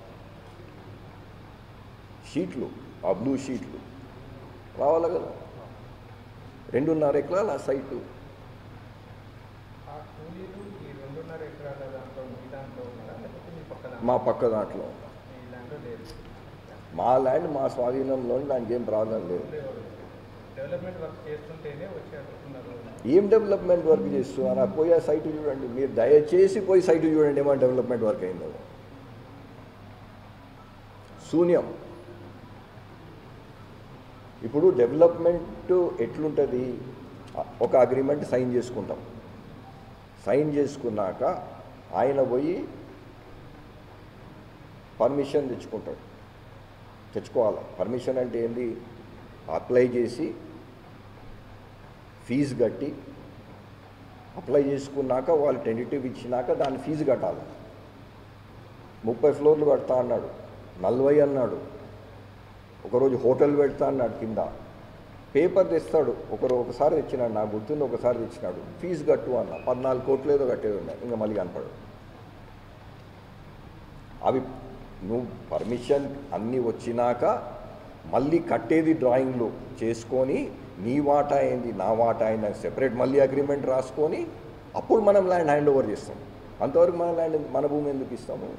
షీట్లు ఆ బ్లూ షీట్లు రావాలి కదా రెండున్నర ఎకరాల సైటు ఆ కూలీలు ఈ రెండున్నర ఎకరాల దాంట్లో మీ దాంట్లో ఉన్నారా లేకపోతే మీ పక్క దాంట్లో మా పక్క దాంట్లో ఉంది. మీ దాంట్లో లేదు మా ల్యాండ్ మా స్వాధీనంలో ఉంది, దానికి ఏం ప్రాబ్లం లేదు డెవలప్మెంట్ వర్క్ చేస్తుంటేనే వచ్చి అడుగుతున్నారు ఏం డెవలప్మెంట్ వర్క్ చేస్తున్నారు ఆ పోయి ఆ సైట్ చూడండి మీరు దయచేసి పోయి సైట్ చూడండి ఏమైనా డెవలప్మెంట్ వర్క్ అయిందో శూన్యం ఇప్పుడు డెవలప్మెంట్ ఎట్లుంటుంది ఒక అగ్రిమెంట్ సైన్ చేసుకుంటాం సైన్ చేసుకున్నాక ఆయన పోయి పర్మిషన్ తెచ్చుకుంటాడు తెచ్చుకోవాలి పర్మిషన్ అంటే ఏంది అప్లై చేసి ఫీజు కట్టి అప్లై చేసుకున్నాక వాళ్ళు టెంటేటివ్ ఇచ్చినాక దాని ఫీజు కట్టాలి ముప్పై ఫ్లోర్లు కడతా అన్నాడు నలభై అన్నాడు ఒకరోజు హోటల్ పెడతా అన్నాడు కింద పేపర్ తెస్తాడు ఒకరు ఒకసారి తెచ్చినాడు నాకు గుర్తుంది ఒకసారి తెచ్చినాడు ఫీజు కట్టు అన్న పద్నాలుగు కోట్లు ఏదో కట్టేది ఉన్నాయి ఇంకా మళ్ళీ కనపడు అవి నువ్వు పర్మిషన్ అన్నీ వచ్చినాక మళ్ళీ కట్టేది డ్రాయింగ్లు చేసుకొని నీ వాటా ఏంది నా వాటా అయింది సెపరేట్ మళ్ళీ అగ్రిమెంట్ రాసుకొని అప్పుడు మనం ల్యాండ్ హ్యాండ్ ఓవర్ చేస్తాం అంతవరకు మన ల్యాండ్ మన భూమి ఎందుకు ఇస్తాము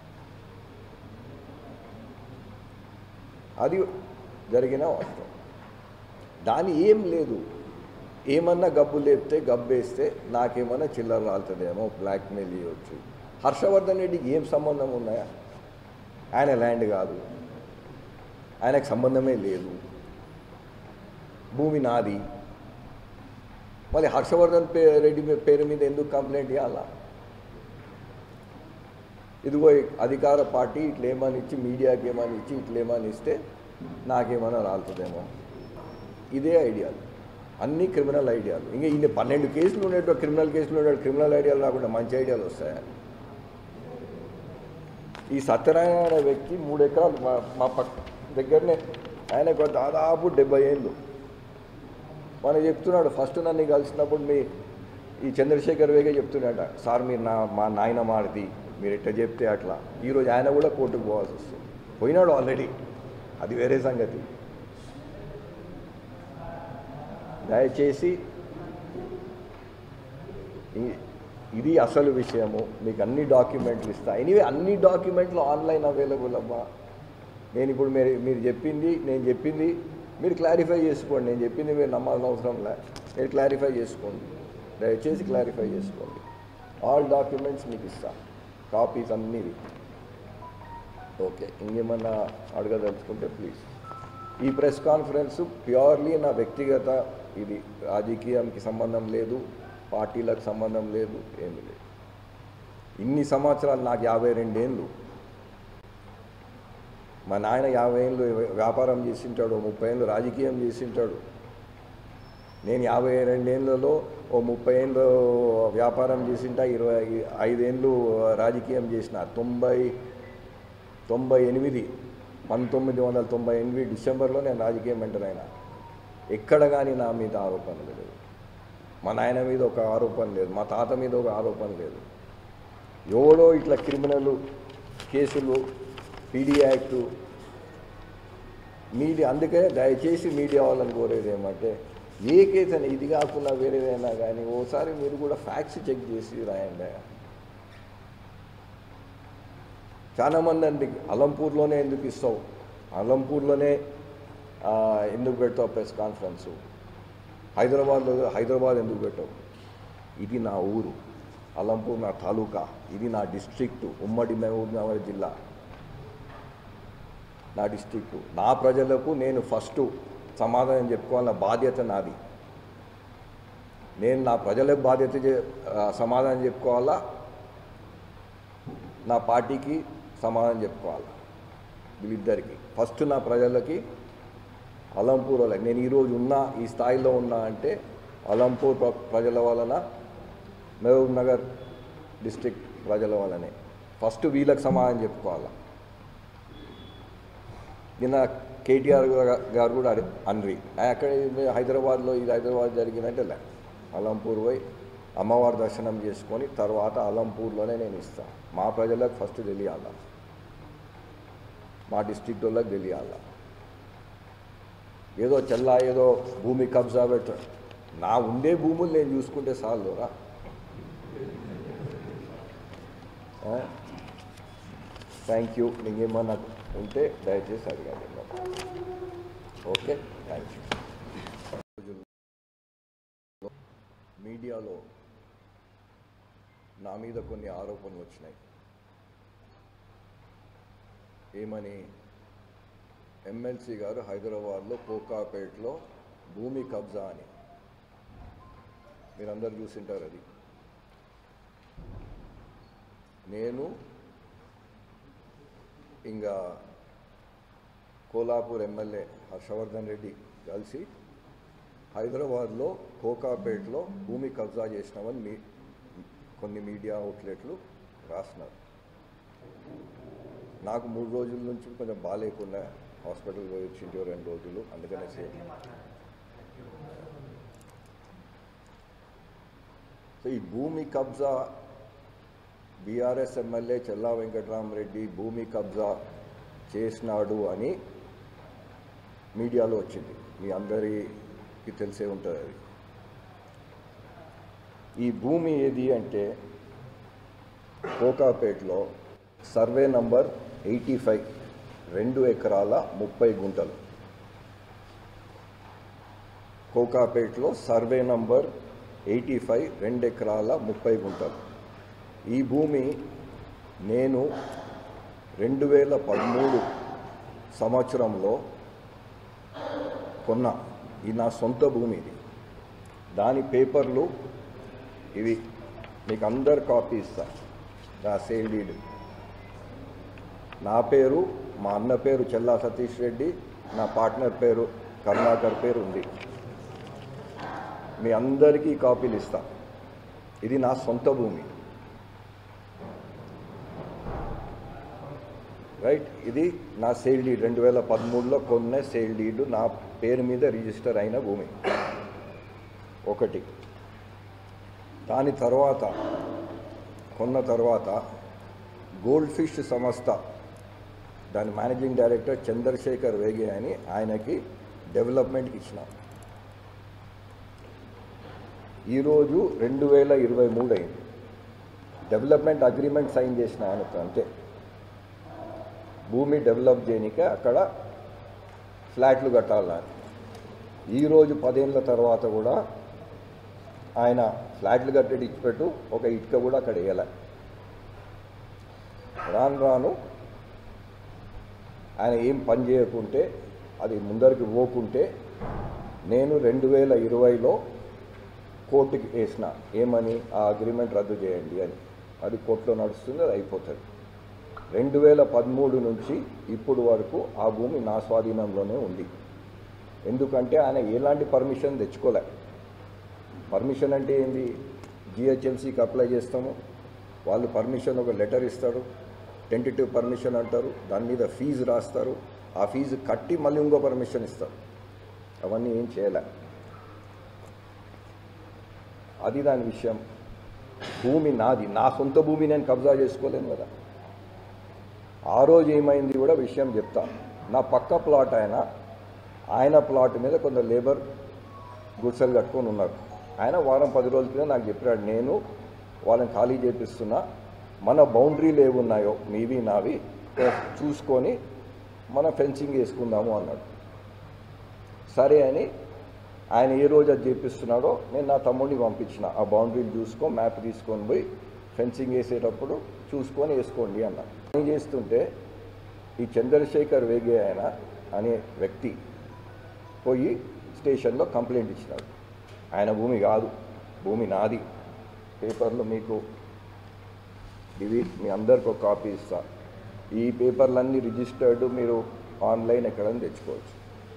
అది జరిగిన వాస్తవం దాని ఏం లేదు ఏమన్నా గబ్బు లేపితే గబ్బేస్తే నాకేమన్నా చిల్లర రాలుతుందేమో బ్లాక్మెయిల్ చేయవచ్చు హర్షవర్ధన్ రెడ్డికి ఏం సంబంధం ఉన్నాయా ఆయన ల్యాండ్ కాదు ఆయనకు సంబంధమే లేదు భూమి నాది మళ్ళీ హర్షవర్ధన్ పే రెడ్డి మీ- పేరు మీద ఎందుకు కంప్లైంట్ ఇవ్వాలా ఇదిగో ఈ అధికార పార్టీ ఇట్లా ఏమని ఇచ్చి మీడియాకి ఏమని ఇచ్చి ఇట్లా ఏమని ఇస్తే నాకేమైనా రాలుతుందేమో ఇదే ఐడియాలు అన్నీ క్రిమినల్ ఐడియాలు ఇంకా ఈయన పన్నెండు కేసులు ఉండేటో క్రిమినల్ కేసులు ఉండేటో క్రిమినల్ ఐడియాలు రాకుండా మంచి ఐడియాలు వస్తాయా ఈ సత్యనారాయణ అనే వ్యక్తి మూడు ఎకరాలు మా మా పక్క దగ్గరనే ఆయనకు దాదాపు డెబ్బై ఏళ్ళు మన చెప్తున్నాడు ఫస్ట్ నన్ను కలిసినప్పుడు మీ ఈ చంద్రశేఖర్ వేగే చెప్తున్నాడ సార్ మీరు నా మా నాయన మాడిది మీరు ఎట్లా చెప్తే అట్లా ఈరోజు ఆయన కూడా కోర్టుకు పోవాల్సి వస్తుంది పోయినాడు ఆల్రెడీ అది వేరే సంగతి దయచేసి ఈ- ఇది అసలు విషయము మీకు అన్ని డాక్యుమెంట్లు ఇస్తా ఎనీవే అన్ని డాక్యుమెంట్లు ఆన్లైన్ అవైలబుల్ అమ్మా నేను ఇప్పుడు మీరు మీరు చెప్పింది నేను చెప్పింది మీరు క్లారిఫై చేసుకోండి నేను చెప్పింది మీరు నమ్మాల్సిన అవసరం లే మీరు క్లారిఫై చేసుకోండి దయచేసి క్లారిఫై చేసుకోండి ఆల్ డాక్యుమెంట్స్ మీకు ఇస్తా కాపీస్ అన్నీవి ఓకే ఇంకేమన్నా అడగదలుచుకుంటే ప్లీజ్ ఈ ప్రెస్ కాన్ఫరెన్స్ ప్యూర్లీ నా వ్యక్తిగత ఇది రాజకీయానికి సంబంధం లేదు పార్టీలకు సంబంధం లేదు ఏమీ లేదు ఇన్ని సంవత్సరాలు నాకు యాభై రెండేళ్ళు మా నాయన యాభై ఏళ్ళు వ్యాపారం చేసింటాడు ముప్పై ఏళ్ళు రాజకీయం చేసింటాడు నేను యాభై రెండేళ్లలో ఓ ముప్పై ఏళ్ళు వ్యాపారం చేసింటా ఇరవై ఐదేళ్ళు రాజకీయం చేసిన తొంభై తొంభై ఎనిమిది పంతొమ్మిది వందల తొంభై ఎనిమిది డిసెంబర్లో నేను రాజకీయం ఎంటర్ అయినా ఎక్కడ కానీ నా మీద ఆరోపణ లేదు మా నాయన మీద ఒక ఆరోపణ లేదు మా తాత మీద ఒక ఆరోపణ లేదు ఎవడో ఇట్లా క్రిమినల్ కేసులు పీడీ యాక్టు మీడియా అందుకే దయచేసి మీడియా వాళ్ళని కోరేది ఏమంటే ఏ కేసు అయినా ఇది కాకుండా వేరేదైనా కానీ ఓసారి మీరు కూడా ఫ్యాక్ట్స్ చెక్ చేసి రాయండి చాలామంది అండి అలంపూర్లోనే ఎందుకు ఇస్తావు అలంపూర్లోనే ఆ, ఎందుకు పెడతావు ప్రెస్ కాన్ఫరెన్సు హైదరాబాద్లో హైదరాబాద్ ఎందుకు పెట్టావు ఇది నా ఊరు అలంపూర్ నా తాలూకా ఇది నా డిస్ట్రిక్టు ఉమ్మడి మహబూబ్నగర్ జిల్లా నా డిస్ట్రిక్టు నా ప్రజలకు నేను ఫస్ట్ సమాధానం చెప్పుకోవాలన్న బాధ్యత నాది నేను నా ప్రజలకు బాధ్యత చే- ఆ, సమాధానం చెప్పుకోవాలా నా పార్టీకి సమాధానం చెప్పుకోవాలా వీళ్ళిద్దరికి ఫస్ట్ నా ప్రజలకి అలంపూర్ వాళ్ళకి నేను ఈరోజు ఉన్నా ఈ స్థాయిలో ఉన్నా అంటే అలంపూర్ ప్ర- ప్రజల వలన మహబూబ్ నగర్ డిస్ట్రిక్ట్ ప్రజల వలనే ఫస్ట్ వీళ్ళకి సమాధానం చెప్పుకోవాలా నిన్న కేటీఆర్ గా- గారు కూడా అడి- అన్రి అక్కడ ఇది హైదరాబాద్లో ఇది హైదరాబాద్ జరిగిందంటే లే అలంపూర్ పోయి అమ్మవారి దర్శనం చేసుకొని తర్వాత అలంపూర్లోనే నేను ఇస్తాను మా ప్రజలకు ఫస్ట్ తెలియాల మా డిస్ట్రిక్ట్ వాళ్ళకి తెలియాల ఏదో చెల్లా ఏదో భూమి కబ్జా పెట్ట నా ఉండే భూములు నేను చూసుకుంటే చాలురా థ్యాంక్ యూ ఇంకేమన్నా ఉంటే దయచేసి అడగండి ఓకే థ్యాంక్ యూ మీడియాలో నా మీద కొన్ని ఆరోపణలు వచ్చినాయి ఏమని ఎమ్మెల్సీ గారు హైదరాబాద్లో కోకాపేటలో భూమి కబ్జా అని మీరందరూ చూసింటారు అది నేను ఇంకా కోలాపూర్ ఎమ్మెల్యే హర్షవర్ధన్ రెడ్డి కలిసి హైదరాబాద్లో కోకాపేటలో భూమి కబ్జా చేసినామని మీ కొన్ని మీడియా అవుట్లెట్లు రాసినారు నాకు మూడు రోజుల నుంచి కొంచెం బాగాలేకుండా హాస్పిటల్ పోయి వచ్చింటి రెండు రోజులు అందుకనేసి సో ఈ భూమి కబ్జా బీఆర్ఎస్ ఎమ్మెల్యే చెల్లా వెంకటరామరెడ్డి భూమి కబ్జా చేసినాడు అని మీడియాలో వచ్చింది మీ అందరికీ తెలిసే ఉంటుంది అది ఈ భూమి ఏది అంటే కోకాపేటలో సర్వే నంబర్ ఎయిటీ ఫైవ్ రెండు ఎకరాల ముప్పై గుంటలు కోకాపేటలో సర్వే నంబర్ ఎయిటీ ఫైవ్ రెండు ఎకరాల ముప్పై గుంటలు ఈ భూమి నేను రెండు వేల పదమూడు సంవత్సరంలో కొన్నా ఇది నా సొంత భూమి ఇది దాని పేపర్లు ఇవి మీకు అందరు కాపీ ఇస్తా నా సేల్ డీడ్ నా పేరు మా అన్న పేరు చెల్లా సతీష్ రెడ్డి నా పార్ట్నర్ పేరు కరుణాకర్ పేరు ఉంది మీ అందరికీ కాపీలు ఇస్తా ఇది నా సొంత భూమి రైట్ ఇది నా సేల్ డీడ్ రెండు వేల పదమూడులో కొన్న సేల్ డీడ్ నా పేరు మీద రిజిస్టర్ అయిన భూమి ఒకటి దాని తర్వాత కొన్న తర్వాత గోల్డ్ ఫిష్ సంస్థ దాని మేనేజింగ్ డైరెక్టర్ చంద్రశేఖర్ వేగే అని ఆయనకి డెవలప్మెంట్కి ఇచ్చినాం ఈరోజు రెండు వేల ఇరవై మూడు అయింది డెవలప్మెంట్ అగ్రిమెంట్ సైన్ చేసిన ఆయనతో అంతే భూమి డెవలప్ చేయనికే అక్కడ ఫ్లాట్లు కట్టాలని ఈరోజు పదేళ్ళ తర్వాత కూడా ఆయన ఫ్లాట్లు కట్టేటి ఇచ్చిపెట్టు ఒక ఇటుక కూడా అక్కడ వేయలే రాను రాను ఆయన ఏం పని చేయకుంటే అది ముందరికి పోకుంటే నేను రెండు వేల ఇరవైలో కోర్టుకి వేసిన ఏమని ఆ అగ్రిమెంట్ రద్దు చేయండి అని అది కోర్టులో నడుస్తుంది అది అయిపోతుంది రెండు వేల పదమూడు నుంచి ఇప్పుడు వరకు ఆ భూమి నా స్వాధీనంలోనే ఉంది ఎందుకంటే ఆయన ఎలాంటి పర్మిషన్ తెచ్చుకోలే పర్మిషన్ అంటే ఏంది జిహెచ్ఎంసీకి అప్లై చేస్తాము వాళ్ళు పర్మిషన్ ఒక లెటర్ ఇస్తారు టెంటేటివ్ పర్మిషన్ అంటారు దాని మీద ఫీజు రాస్తారు ఆ ఫీజు కట్టి మళ్ళీ ఇంకో పర్మిషన్ ఇస్తారు అవన్నీ ఏం చేయలే అది దాని విషయం భూమి నాది నా సొంత భూమి నేను కబ్జా చేసుకోలేను కదా ఆ రోజు ఏమైంది కూడా విషయం చెప్తా నా పక్క ప్లాట్ ఆయన ఆయన ప్లాట్ మీద కొందరు లేబర్ గుడిసెలు కట్టుకొని ఉన్నారు ఆయన వారం పది రోజుల క్రితం నాకు చెప్పాడు నేను వాళ్ళని ఖాళీ చేపిస్తున్నా మన బౌండరీలు ఏమున్నాయో మీవి నావి చూసుకొని మన ఫెన్సింగ్ వేసుకుందాము అన్నాడు సరే అని ఆయన ఏ రోజు అది చేపిస్తున్నాడో నేను నా తమ్ముడిని పంపించిన ఆ బౌండరీలు చూసుకో మ్యాప్ తీసుకొని పోయి ఫెన్సింగ్ వేసేటప్పుడు చూసుకొని వేసుకోండి అన్నాడు పని చేస్తుంటే ఈ చంద్రశేఖర్ వేగే ఆయన అనే వ్యక్తి పోయి స్టేషన్లో కంప్లైంట్ ఇచ్చినాడు ఆయన భూమి కాదు భూమి నాది పేపర్లో మీకు ఇవి మీ అందరికి ఒక కాపీ ఇస్తా ఈ పేపర్లన్నీ రిజిస్టర్డ్ మీరు ఆన్లైన్ ఎక్కడైనా తెచ్చుకోవచ్చు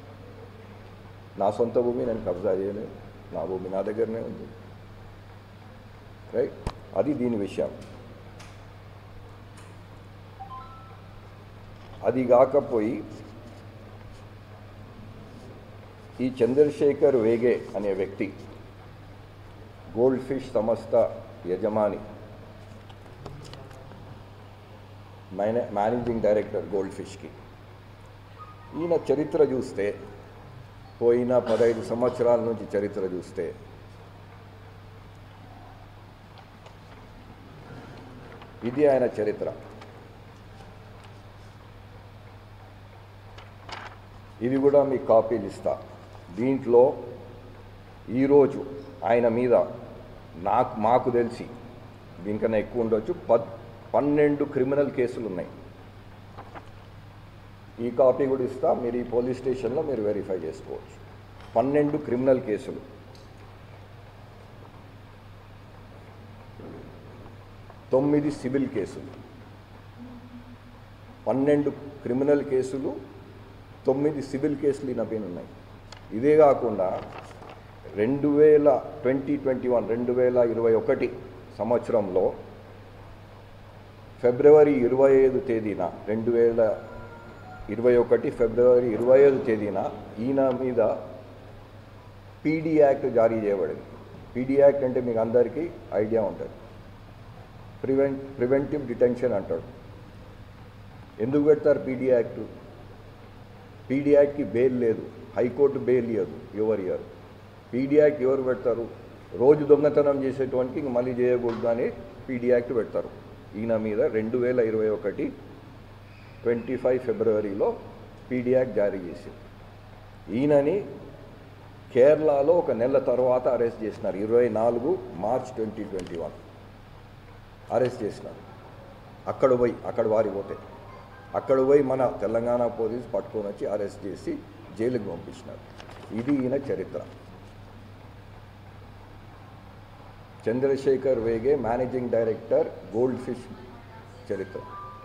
నా సొంత భూమి నేను కబ్జా చేయలేదు నా భూమి నా దగ్గరనే ఉంది రైట్ అది దీని విషయం అది కాకపోయి ఈ చంద్రశేఖర్ వేగే అనే వ్యక్తి గోల్డ్ ఫిష్ సంస్థ యజమాని మేనే మేనేజింగ్ డైరెక్టర్ గోల్డ్ ఫిష్కి ఈయన చరిత్ర చూస్తే పోయిన పదహైదు సంవత్సరాల నుంచి చరిత్ర చూస్తే ఇది ఆయన చరిత్ర ఇది కూడా మీకు కాపీలు ఇస్తా దీంట్లో ఈరోజు ఆయన మీద నాకు మాకు తెలిసి దీనికన్నా ఎక్కువ ఉండొచ్చు పద్ పన్నెండు క్రిమినల్ కేసులు ఉన్నాయి ఈ కాపీ కూడా ఇస్తా మీరు ఈ పోలీస్ స్టేషన్లో మీరు వెరిఫై చేసుకోవచ్చు పన్నెండు క్రిమినల్ కేసులు తొమ్మిది సివిల్ కేసులు పన్నెండు క్రిమినల్ కేసులు తొమ్మిది సివిల్ కేసులు ఈయన పైన ఉన్నాయి ఇదే కాకుండా రెండు వేల ట్వంటీ ట్వంటీ వన్ రెండు వేల ఇరవై ఒకటి సంవత్సరంలో ఫిబ్రవరి ఇరవై ఐదు తేదీన రెండు వేల ఇరవై ఒకటి ఫిబ్రవరి ఇరవై ఐదు తేదీన ఈయన మీద పీడీ యాక్ట్ జారీ చేయబడింది పీడీ యాక్ట్ అంటే మీకు అందరికీ ఐడియా ఉంటుంది ప్రివెంట్ ప్రివెంటివ్ డిటెన్షన్ అంటాడు ఎందుకు పెడతారు పీడీ యాక్ట్ పీడీ యాక్ట్కి బెయిల్ లేదు హైకోర్టు బెయిల్ ఇవ్వదు ఎవరు ఇవ్వరు పీడీ యాక్ట్ ఎవరు పెడతారు రోజు దొంగతనం చేసేటువంటి ఇంక మళ్ళీ చేయకూడదు అని పీడీ యాక్ట్ పెడతారు ఈయన మీద రెండు వేల ఇరవై ఒకటి ట్వంటీ ఫైవ్ ఫిబ్రవరిలో పీడీ యాక్ట్ జారీ చేసింది ఈయనని కేరళలో ఒక నెల తర్వాత అరెస్ట్ చేసినారు ఇరవై నాలుగు March twenty twenty one arrest చేసినారు అక్కడ పోయి అక్కడ వారి పోతే అక్కడ పోయి మన తెలంగాణ పోలీస్ పట్టుకొని వచ్చి అరెస్ట్ చేసి జైలుకి పంపించినారు ఇది ఈయన చరిత్ర Chandrashekar Vege managing director gold fish చరిత్ర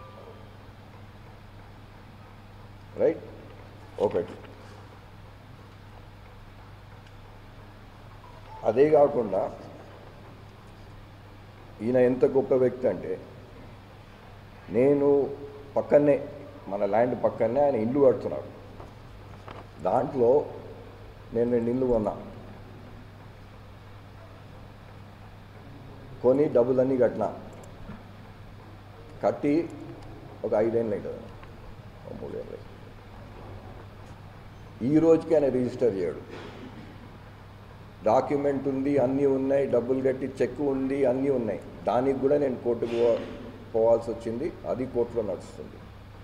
రైట్ ఒకటి అదే కాకుండా ఈయన ఎంత గొప్ప వ్యక్తి అంటే నేను పక్కనే మన ల్యాండ్ పక్కనే ఆయన ఇల్లు కడుతున్నాడు దాంట్లో నేను రెండు ఇల్లు కొన్నా కొని డబ్బులన్నీ కట్టినా కట్టి ఒక ఐదేళ్ళు అవుతుంది ఒక మూడేళ్ళు అవుతుంది. ఈ రోజుకి ఆయన రిజిస్టర్ చేయడు డాక్యుమెంట్ ఉంది అన్నీ ఉన్నాయి డబ్బులు కట్టి చెక్ ఉంది అన్నీ ఉన్నాయి దానికి కూడా నేను కోర్టుకు పో- పోవాల్సి వచ్చింది అది కోర్టులో నడుస్తుంది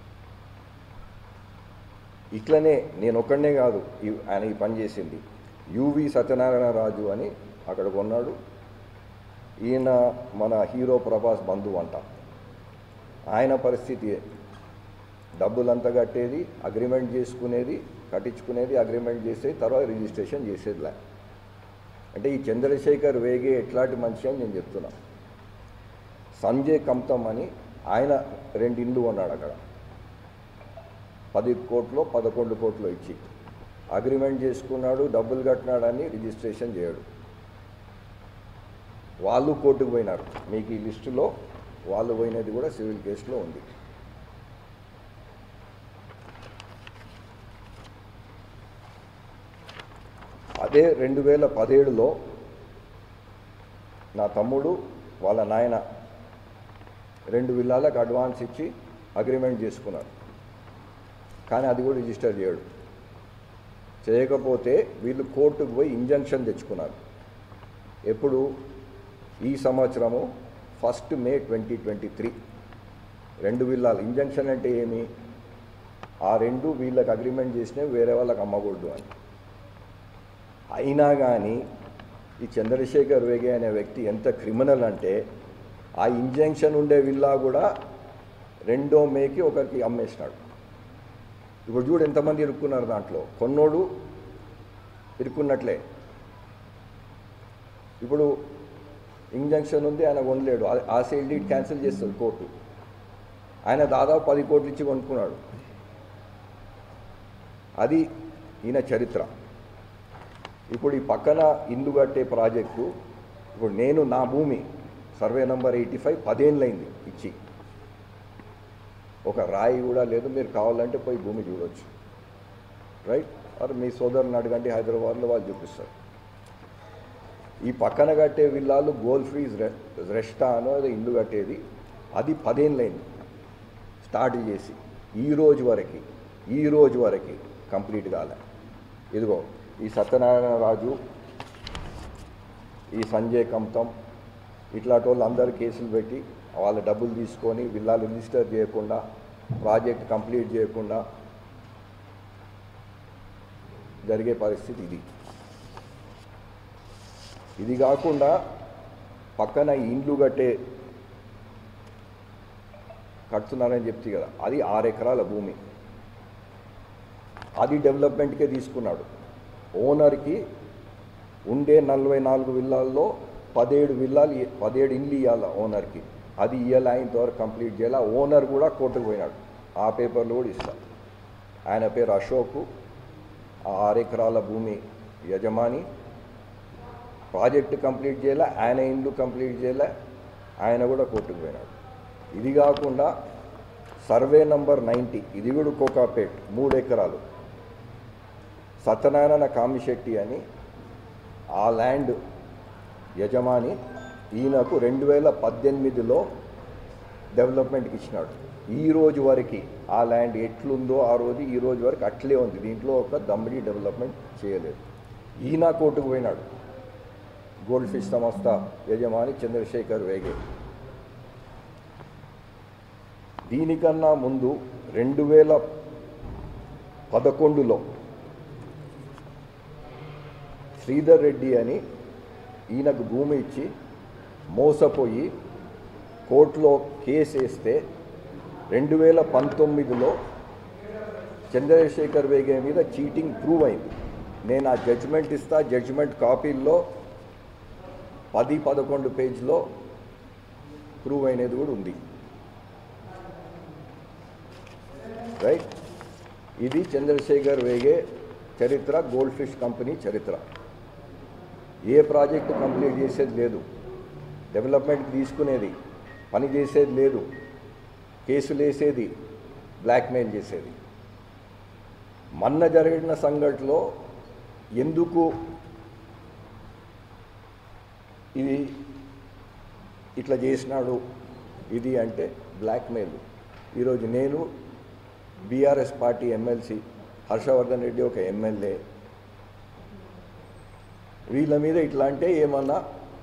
ఇట్లనే నేను ఒక్కడనే కాదు ఈ- ఆయన ఈ పని చేసింది యువి సత్యనారాయణ రాజు అని అక్కడ కొన్నాడు ఈయన మన హీరో ప్రభాస్ బంధువు అంట ఆయన పరిస్థితి డబ్బులంతా కట్టేది అగ్రిమెంట్ చేసుకునేది కట్టించుకునేది అగ్రిమెంట్ చేసేది తర్వాత రిజిస్ట్రేషన్ చేసేది ల్యాండ్ అంటే ఈ చంద్రశేఖర్ వేగే ఎట్లాంటి మనిషి అని నేను చెప్తున్నా సంజయ్ కమ్తం అని ఆయన రెండు ఇండ్లు కొన్నాడు అక్కడ పది కోట్లు పదకొండు కోట్లు ఇచ్చి అగ్రిమెంట్ చేసుకున్నాడు డబ్బులు కట్టినాడని రిజిస్ట్రేషన్ చేయడు వాళ్ళు కోర్టుకు పోయినారు మీకు ఈ లిస్టులో వాళ్ళు పోయినది కూడా సివిల్ కేసులో ఉంది అదే రెండు వేల పదిహేడులో నా తమ్ముడు వాళ్ళ నాయన రెండు విల్లాలకు అడ్వాన్స్ ఇచ్చి అగ్రిమెంట్ చేసుకున్నారు కానీ అది కూడా రిజిస్టర్ చేయడు చేయకపోతే వీళ్ళు కోర్టుకు పోయి ఇంజంక్షన్ తెచ్చుకున్నారు ఎప్పుడు ఈ సంవత్సరము first May twenty twenty three రెండు విల్లాలు ఇంజంక్షన్ అంటే ఏమి ఆ రెండు వీళ్ళకి అగ్రిమెంట్ చేసినవి వేరే వాళ్ళకి అమ్మకూడదు అని అయినా కానీ ఈ చంద్రశేఖర్ వేగే అనే వ్యక్తి ఎంత క్రిమినల్ అంటే ఆ ఇంజంక్షన్ ఉండే విల్లా కూడా రెండో మేకి ఒకరికి అమ్మేసినాడు ఇప్పుడు చూడు ఎంతమంది ఇరుక్కున్నారు దాంట్లో కొన్నోడు ఇరుక్కున్నట్లే ఇప్పుడు ఇంజంక్షన్ ఉంది ఆయన కొనలేడు ఆ- ఆ సేల్ డీడ్ క్యాన్సిల్ చేస్తుంది కోర్టు ఆయన దాదాపు పది కోట్లు ఇచ్చి కొనుక్కున్నాడు అది ఈయన చరిత్ర ఇప్పుడు ఈ పక్కన ఇల్లు కట్టే ప్రాజెక్టు ఇప్పుడు నేను నా భూమి సర్వే నంబర్ ఎయిటీ ఫైవ్ పదేళ్ళైంది ఇచ్చి ఒక రాయి కూడా లేదు మీరు కావాలంటే పోయి భూమి చూడొచ్చు రైట్ ఆర్ మీ సోదరుని అడగండి హైదరాబాద్లో వాళ్ళు చూపిస్తారు ఈ పక్కన కట్టే విల్లాలు గోల్ ఫ్రీజ్ రె రెస్టా అనో ఏదో ఇల్లు కట్టేది అది పదేళ్ళైంది స్టార్ట్ చేసి ఈ రోజు వరకు ఈ రోజు వరకు కంప్లీట్ కాలే ఇదిగో ఈ సత్యనారాయణ రాజు ఈ సంజయ్ కమ్తం ఇట్లాంటి వాళ్ళు అందరు కేసులు పెట్టి వాళ్ళ డబ్బులు తీసుకొని విల్లాలు రిజిస్టర్ చేయకుండా ప్రాజెక్ట్ కంప్లీట్ చేయకుండా జరిగే పరిస్థితి ఇది ఇది కాకుండా పక్కన ఈ ఇండ్లు కట్టే కడుతున్నారని చెప్తే కదా అది ఆరు ఎకరాల భూమి అది డెవలప్మెంట్కే తీసుకున్నాడు ఓనర్కి ఉండే నలభై నాలుగు విల్లాల్లో పదిహేడు విల్లాలు ఇ- పదిహేడు ఇండ్లు ఇవ్వాలి ఓనర్కి అది ఇవ్వాలి ఆయన వరకు కంప్లీట్ చేయాలి ఓనర్ కూడా కోర్టుకు పోయినాడు ఆ పేపర్లు కూడా ఇస్తారు ఆయన పేరు అశోక్ ఆ ఆరు ఎకరాల భూమి యజమాని ప్రాజెక్ట్ కంప్లీట్ చేయాలి ఆయన ఇండ్లు కంప్లీట్ చేయాలి ఆయన కూడా కోర్టుకు పోయినాడు ఇది కాకుండా సర్వే నంబర్ నైంటీ ఇది కూడా కోకాపేట్ మూడు ఎకరాలు సత్యనారాయణ కామిశెట్టి అని ఆ ల్యాండ్ యజమాని ఈయనకు రెండు వేల పద్దెనిమిదిలో డెవలప్మెంట్కి ఇచ్చినాడు ఈ రోజు వరకు ఆ ల్యాండ్ ఎట్లుందో ఆ రోజు ఈ రోజు వరకు అట్లే ఉంది దీంట్లో ఒక దమ్మిడి డెవలప్మెంట్ చేయలేదు ఈయన కోర్టుకు పోయినాడు గోల్డ్ ఫిష్ సంస్థ యజమాని చంద్రశేఖర్ వేగే దీనికన్నా ముందు రెండు వేల పదకొండులో శ్రీధర్ రెడ్డి అని ఈయనకు భూమి ఇచ్చి మోసపోయి కోర్టులో కేసు వేస్తే రెండు వేల పంతొమ్మిదిలో చంద్రశేఖర్ వేగే మీద చీటింగ్ ప్రూవ్ అయింది నేను ఆ జడ్జిమెంట్ ఇస్తా జడ్జిమెంట్ కాపీల్లో పది పదకొండు పేజ్లో ప్రూవ్ అయినది కూడా ఉంది రైట్ ఇది చంద్రశేఖర్ వేగే చరిత్ర గోల్డ్ ఫిష్ కంపెనీ చరిత్ర ఏ ప్రాజెక్టు కంప్లీట్ చేసేది లేదు డెవలప్మెంట్ తీసుకునేది పని చేసేది లేదు కేసులు వేసేది బ్లాక్మెయిల్ చేసేది మొన్న జరిగిన సంఘటనలో ఎందుకు ఇది ఇట్లా చేసినాడు ఇది అంటే బ్లాక్మెయిల్ ఈరోజు నేను BRS party MLC Harshavardhan Reddy ఒక ఎమ్మెల్యే వీళ్ళ మీద ఇట్లా అంటే ఏమన్నా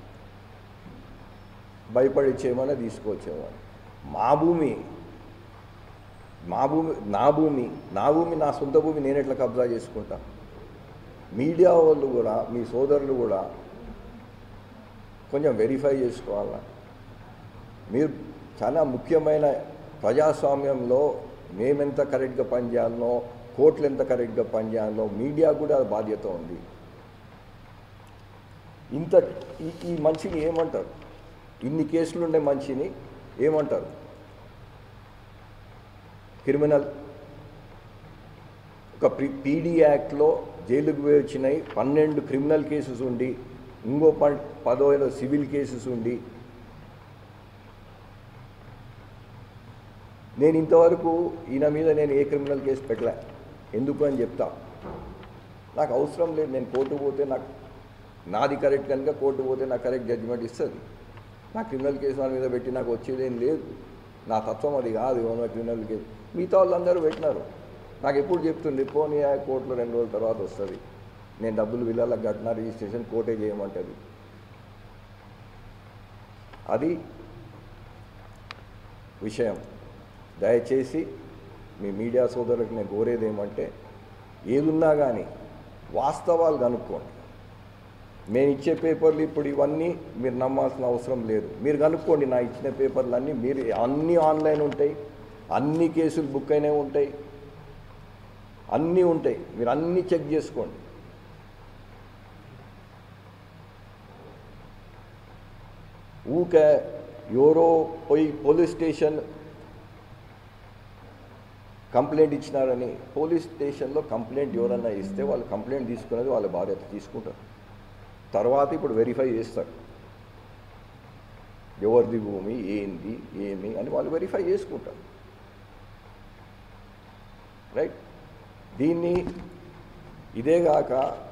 భయపడిచ్చేమన్నా తీసుకోవచ్చేమో అని. మా భూమి మా భూమి నా భూమి నా భూమి నా సొంత భూమి నేను ఎట్లా కబ్జా చేసుకుంటా మీడియా వాళ్ళు కూడా మీ సోదరులు కూడా కొంచెం వెరిఫై చేసుకోవాలా మీరు చాలా ముఖ్యమైన ప్రజాస్వామ్యంలో మేమెంత కరెక్ట్గా పనిచేయాలనో కోర్టులు ఎంత కరెక్ట్గా పనిచేయాలో మీడియా కూడా బాధ్యత ఉంది ఇంత ఈ ఈ మనిషిని ఏమంటారు ఇన్ని కేసులు ఉండే మనిషిని ఏమంటారు క్రిమినల్ ఒక ప్రీ పీడీ యాక్ట్లో జైలుకు పోయి వచ్చినాయి పన్నెండు క్రిమినల్ కేసెస్ ఉండి ఇంకో ప పదో ఏదో సివిల్ కేసెస్ ఉండి నేను ఇంతవరకు ఈయన మీద నేను ఏ క్రిమినల్ కేసు పెట్టలే ఎందుకు అని చెప్తా నాకు అవసరం లేదు నేను కోర్టు పోతే నాకు నాది కరెక్ట్ కనుక కోర్టు పోతే నాకు కరెక్ట్ జడ్జిమెంట్ ఇస్తుంది నా క్రిమినల్ కేసు నా మీద పెట్టి నాకు వచ్చేదేం లేదు నా తత్వం అది కాదు ఏమన్నా క్రిమినల్ కేసు మిగతా వాళ్ళందరూ పెట్టినారు నాకు ఎప్పుడు చెప్తుంది పోనీ ఆ కోర్టులో రెండు రోజుల తర్వాత వస్తుంది నేను డబ్బులు విల్లాలకు కట్టిన రిజిస్ట్రేషన్ కోర్టే చేయమంటుంది అది విషయం దయచేసి మీ మీడియా సోదరులకు నేను కోరేది ఏమంటే ఏదున్నా కానీ వాస్తవాలు కనుక్కోండి నేను ఇచ్చే పేపర్లు ఇప్పుడు ఇవన్నీ మీరు నమ్మాల్సిన అవసరం లేదు మీరు కనుక్కోండి నా ఇచ్చిన పేపర్లు అన్నీ మీరు అన్నీ ఆన్లైన్ ఉంటాయి అన్ని కేసులు బుక్ అయినవి ఉంటాయి అన్నీ ఉంటాయి మీరు అన్నీ చెక్ చేసుకోండి ఊకే ఎవరో పోయి పోలీస్ స్టేషన్ కంప్లైంట్ ఇచ్చినారని పోలీస్ స్టేషన్లో కంప్లైంట్ ఎవరన్నా ఇస్తే వాళ్ళు కంప్లైంట్ తీసుకునేది వాళ్ళ బాధ్యత తీసుకుంటారు తర్వాత ఇప్పుడు వెరిఫై చేస్తారు ఎవరిది భూమి ఏంది ఏమి అని వాళ్ళు వెరిఫై చేసుకుంటారు రైట్ దీన్ని ఇదేగాక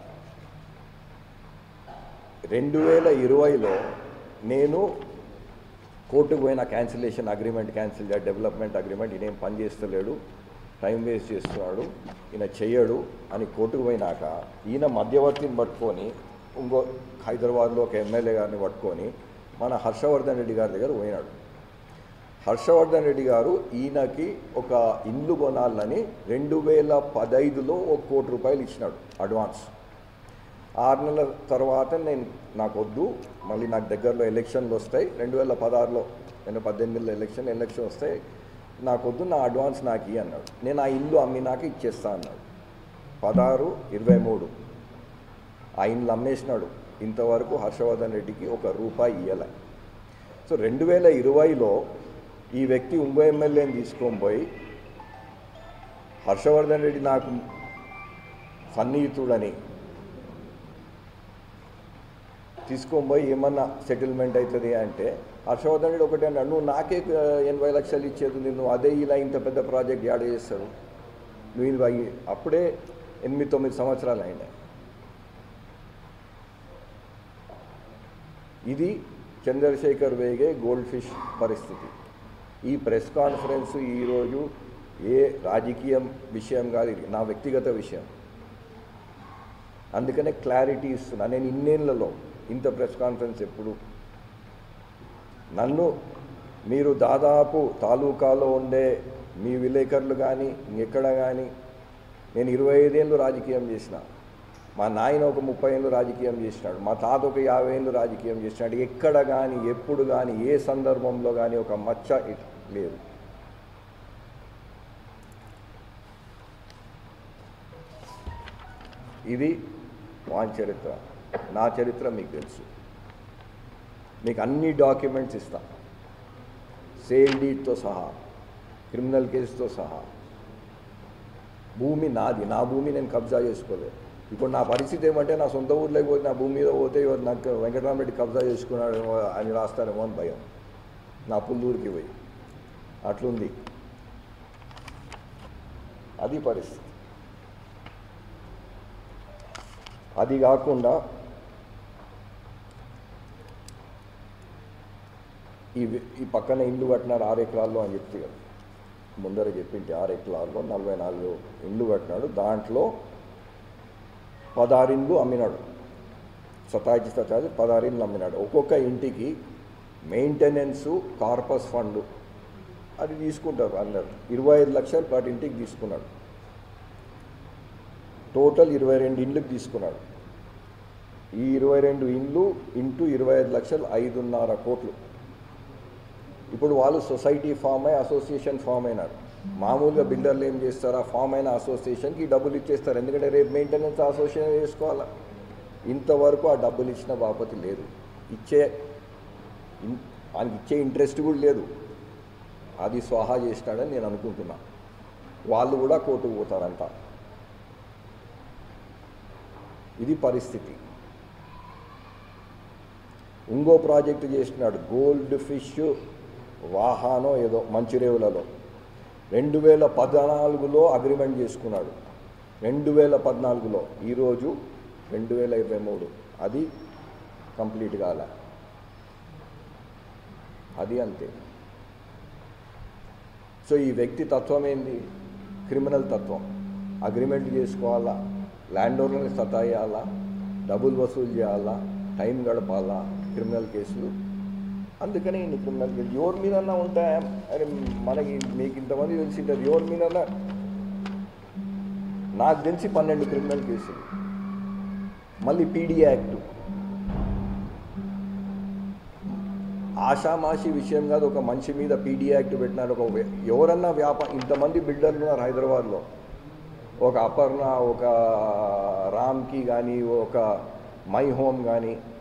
రెండు వేల ఇరవైలో నేను కోర్టుకు పోయిన క్యాన్సిలేషన్ అగ్రిమెంట్ క్యాన్సిల్ చేయ డెవలప్మెంట్ అగ్రిమెంట్ ఈయనేం పని చేస్తలేడు టైం వేస్ట్ చేస్తున్నాడు ఈయన చెయ్యడు అని కోర్టుకు పోయినాక ఈయన మధ్యవర్తిని పట్టుకొని ఇంకో హైదరాబాద్లో ఒక ఎమ్మెల్యే గారిని పట్టుకొని మన హర్షవర్ధన్ రెడ్డి గారి దగ్గర పోయినాడు హర్షవర్ధన్ రెడ్డి గారు ఈయనకి ఒక ఇల్లు కొనాలని రెండు వేల పదైదులో ఒక కోటి రూపాయలు ఇచ్చినాడు అడ్వాన్స్ ఆరు నెలల తర్వాత నేను నాకు వద్దు మళ్ళీ నాకు దగ్గరలో ఎలక్షన్లు వస్తాయి రెండు వేల పదహారులో నేను పద్దెనిమిదిలో ఎలక్షన్ ఎలక్షన్ వస్తాయి నాకు వద్దు నా అడ్వాన్స్ నాకు ఇయ్యి అన్నాడు నేను ఆ ఇల్లు అమ్మినాక ఇచ్చేస్తా అన్నాడు పదహారు ఇరవై మూడు ఆ ఇల్లు అమ్మేసినాడు ఇంతవరకు హర్షవర్ధన్ రెడ్డికి ఒక రూపాయి ఇవ్వలే సో రెండు వేల ఇరవైలో ఈ వ్యక్తి ఇంకో ఎమ్మెల్యేని తీసుకొని పోయి హర్షవర్ధన్ రెడ్డి నాకు సన్నిహితుడని తీసుకొని పోయి ఏమన్నా సెటిల్మెంట్ అవుతుంది అంటే హర్షవర్ధన్ రెడ్డి ఒకటే అన్నాడు నువ్వు నాకే ఆ, ఎనభై లక్షలు ఇచ్చేది నువ్వు అదే ఇలా ఇంత పెద్ద ప్రాజెక్ట్ యాడ్ చేస్తాడు నువ్వు ఇది అయ్యి- అప్పుడే ఎనిమిది తొమ్మిది సంవత్సరాలు అయినాయి ఇది చంద్రశేఖర్ వేగే గోల్డ్ ఫిష్ పరిస్థితి ఈ ప్రెస్ కాన్ఫరెన్స్ ఈరోజు ఏ రాజకీయం విషయం కాదు ఇది నా వ్యక్తిగత విషయం అందుకనే క్లారిటీ ఇస్తున్నా నేను ఇన్నేళ్లలో ఇంత ప్రెస్ కాన్ఫరెన్స్ ఎప్పుడు నన్ను మీరు దాదాపు తాలూకాలో ఉండే మీ విలేకరులు కానీ ఇంకెక్కడ కానీ నేను ఇరవై ఐదేళ్ళు రాజకీయం చేసిన మా నాయన ఒక ముప్పై ఏళ్ళు రాజకీయం చేసినాడు మా తాత ఒక యాభై ఏళ్ళు రాజకీయం చేసినాడు ఎక్కడ కానీ ఎప్పుడు కానీ ఏ సందర్భంలో కానీ ఒక మచ్చ ఇట్- లేదు ఇది వాన్ చరిత్ర నా చరిత్ర మీకు తెలుసు మీకు అన్ని డాక్యుమెంట్స్ ఇస్తా సేల్ డీడ్తో సహా క్రిమినల్ కేసుతో సహా భూమి నాది నా భూమి నేను కబ్జా చేసుకోలేదు ఇప్పుడు నా పరిస్థితి ఏమంటే నా సొంత ఊర్లోకి పోతే నా భూమి మీద పోతే ఎవరు నాకు వెంకటరామరెడ్డి కబ్జా చేసుకున్నాడు అని రాస్తారేమో అని భయం నా పుల్లూరికి పోయి అట్లుంది అది పరిస్థితి అది కాకుండా ఈ వి- ఈ పక్కన ఇల్లు కట్టినాడు ఆరు ఎకరాల్లో అని చెప్తే కదా ముందర చెప్పింటి ఆరు ఎకరాల్లో నలభై నాలుగు ఇల్లు కట్టినాడు దాంట్లో పదహారు ఇండ్లు అమ్మినాడు సతాయిచి సతాయి పదహారు ఇండ్లు అమ్మినాడు ఒక్కొక్క ఇంటికి మెయింటెనెన్సు కార్పస్ ఫండ్ అది తీసుకుంటారు అందరు ఇరవై ఐదు లక్షలు ప్రతి ఇంటికి తీసుకున్నాడు టోటల్ ఇరవై రెండు ఇండ్లకు తీసుకున్నాడు ఈ ఇరవై రెండు ఇండ్లు ఇంటూ ఇరవై ఐదు లక్షలు ఐదున్నర కోట్లు ఇప్పుడు వాళ్ళు సొసైటీ ఫామ్ అయి అసోసియేషన్ ఫామ్ అయినారు మామూలుగా బిల్డర్లు ఏం చేస్తారు ఆ ఫామ్ అయిన అసోసియేషన్కి ఈ డబ్బులు ఇచ్చేస్తారు ఎందుకంటే రేపు మెయింటెనెన్స్ అసోసియేషన్ చేసుకోవాలా ఇంతవరకు ఆ డబ్బులు ఇచ్చిన బాపతి లేదు ఇచ్చే ఇన్- ఆయనకి ఇచ్చే ఇంట్రెస్ట్ కూడా లేదు అది స్వాహా చేసినాడని నేను అనుకుంటున్నా వాళ్ళు కూడా కోర్టుకు పోతారంట ఇది పరిస్థితి ఇంకో ప్రాజెక్టు చేసినాడు గోల్డ్ ఫిష్ వాహానో ఏదో మంచిరేవులలో రెండు వేల పద్నాలుగులో అగ్రిమెంట్ చేసుకున్నాడు రెండు వేల పద్నాలుగులో ఈరోజు రెండు వేల ఇరవై మూడు అది కంప్లీట్ కాలే అది అంతే సో ఈ వ్యక్తి తత్వం ఏంది క్రిమినల్ తత్వం అగ్రిమెంట్ చేసుకోవాలా ల్యాండ్ ఓనర్ని సతాయాలా డబ్బులు వసూలు చేయాలా టైం గడపాలా క్రిమినల్ కేసులు అందుకని ఇన్ని క్రిమినల్ కేసులు ఎవరి మీదన్నా ఉంటాయా అరే మనకి మీకు ఇంతమంది తెలిసింటారు ఎవరి మీదన్నా నాకు తెలిసి పన్నెండు క్రిమినల్ కేసులు మళ్ళీ పీడీ యాక్ట్ ఆషామాషి విషయం కాదు ఒక మనిషి మీద పీడీ యాక్ట్ పెట్టినారు ఒక వ్య- ఎవరన్నా వ్యాపారం ఇంతమంది బిల్డర్లు ఉన్నారు హైదరాబాద్లో ఒక అపర్ణ ఒక రామ్కి కానీ ఒక మై హోమ్ కానీ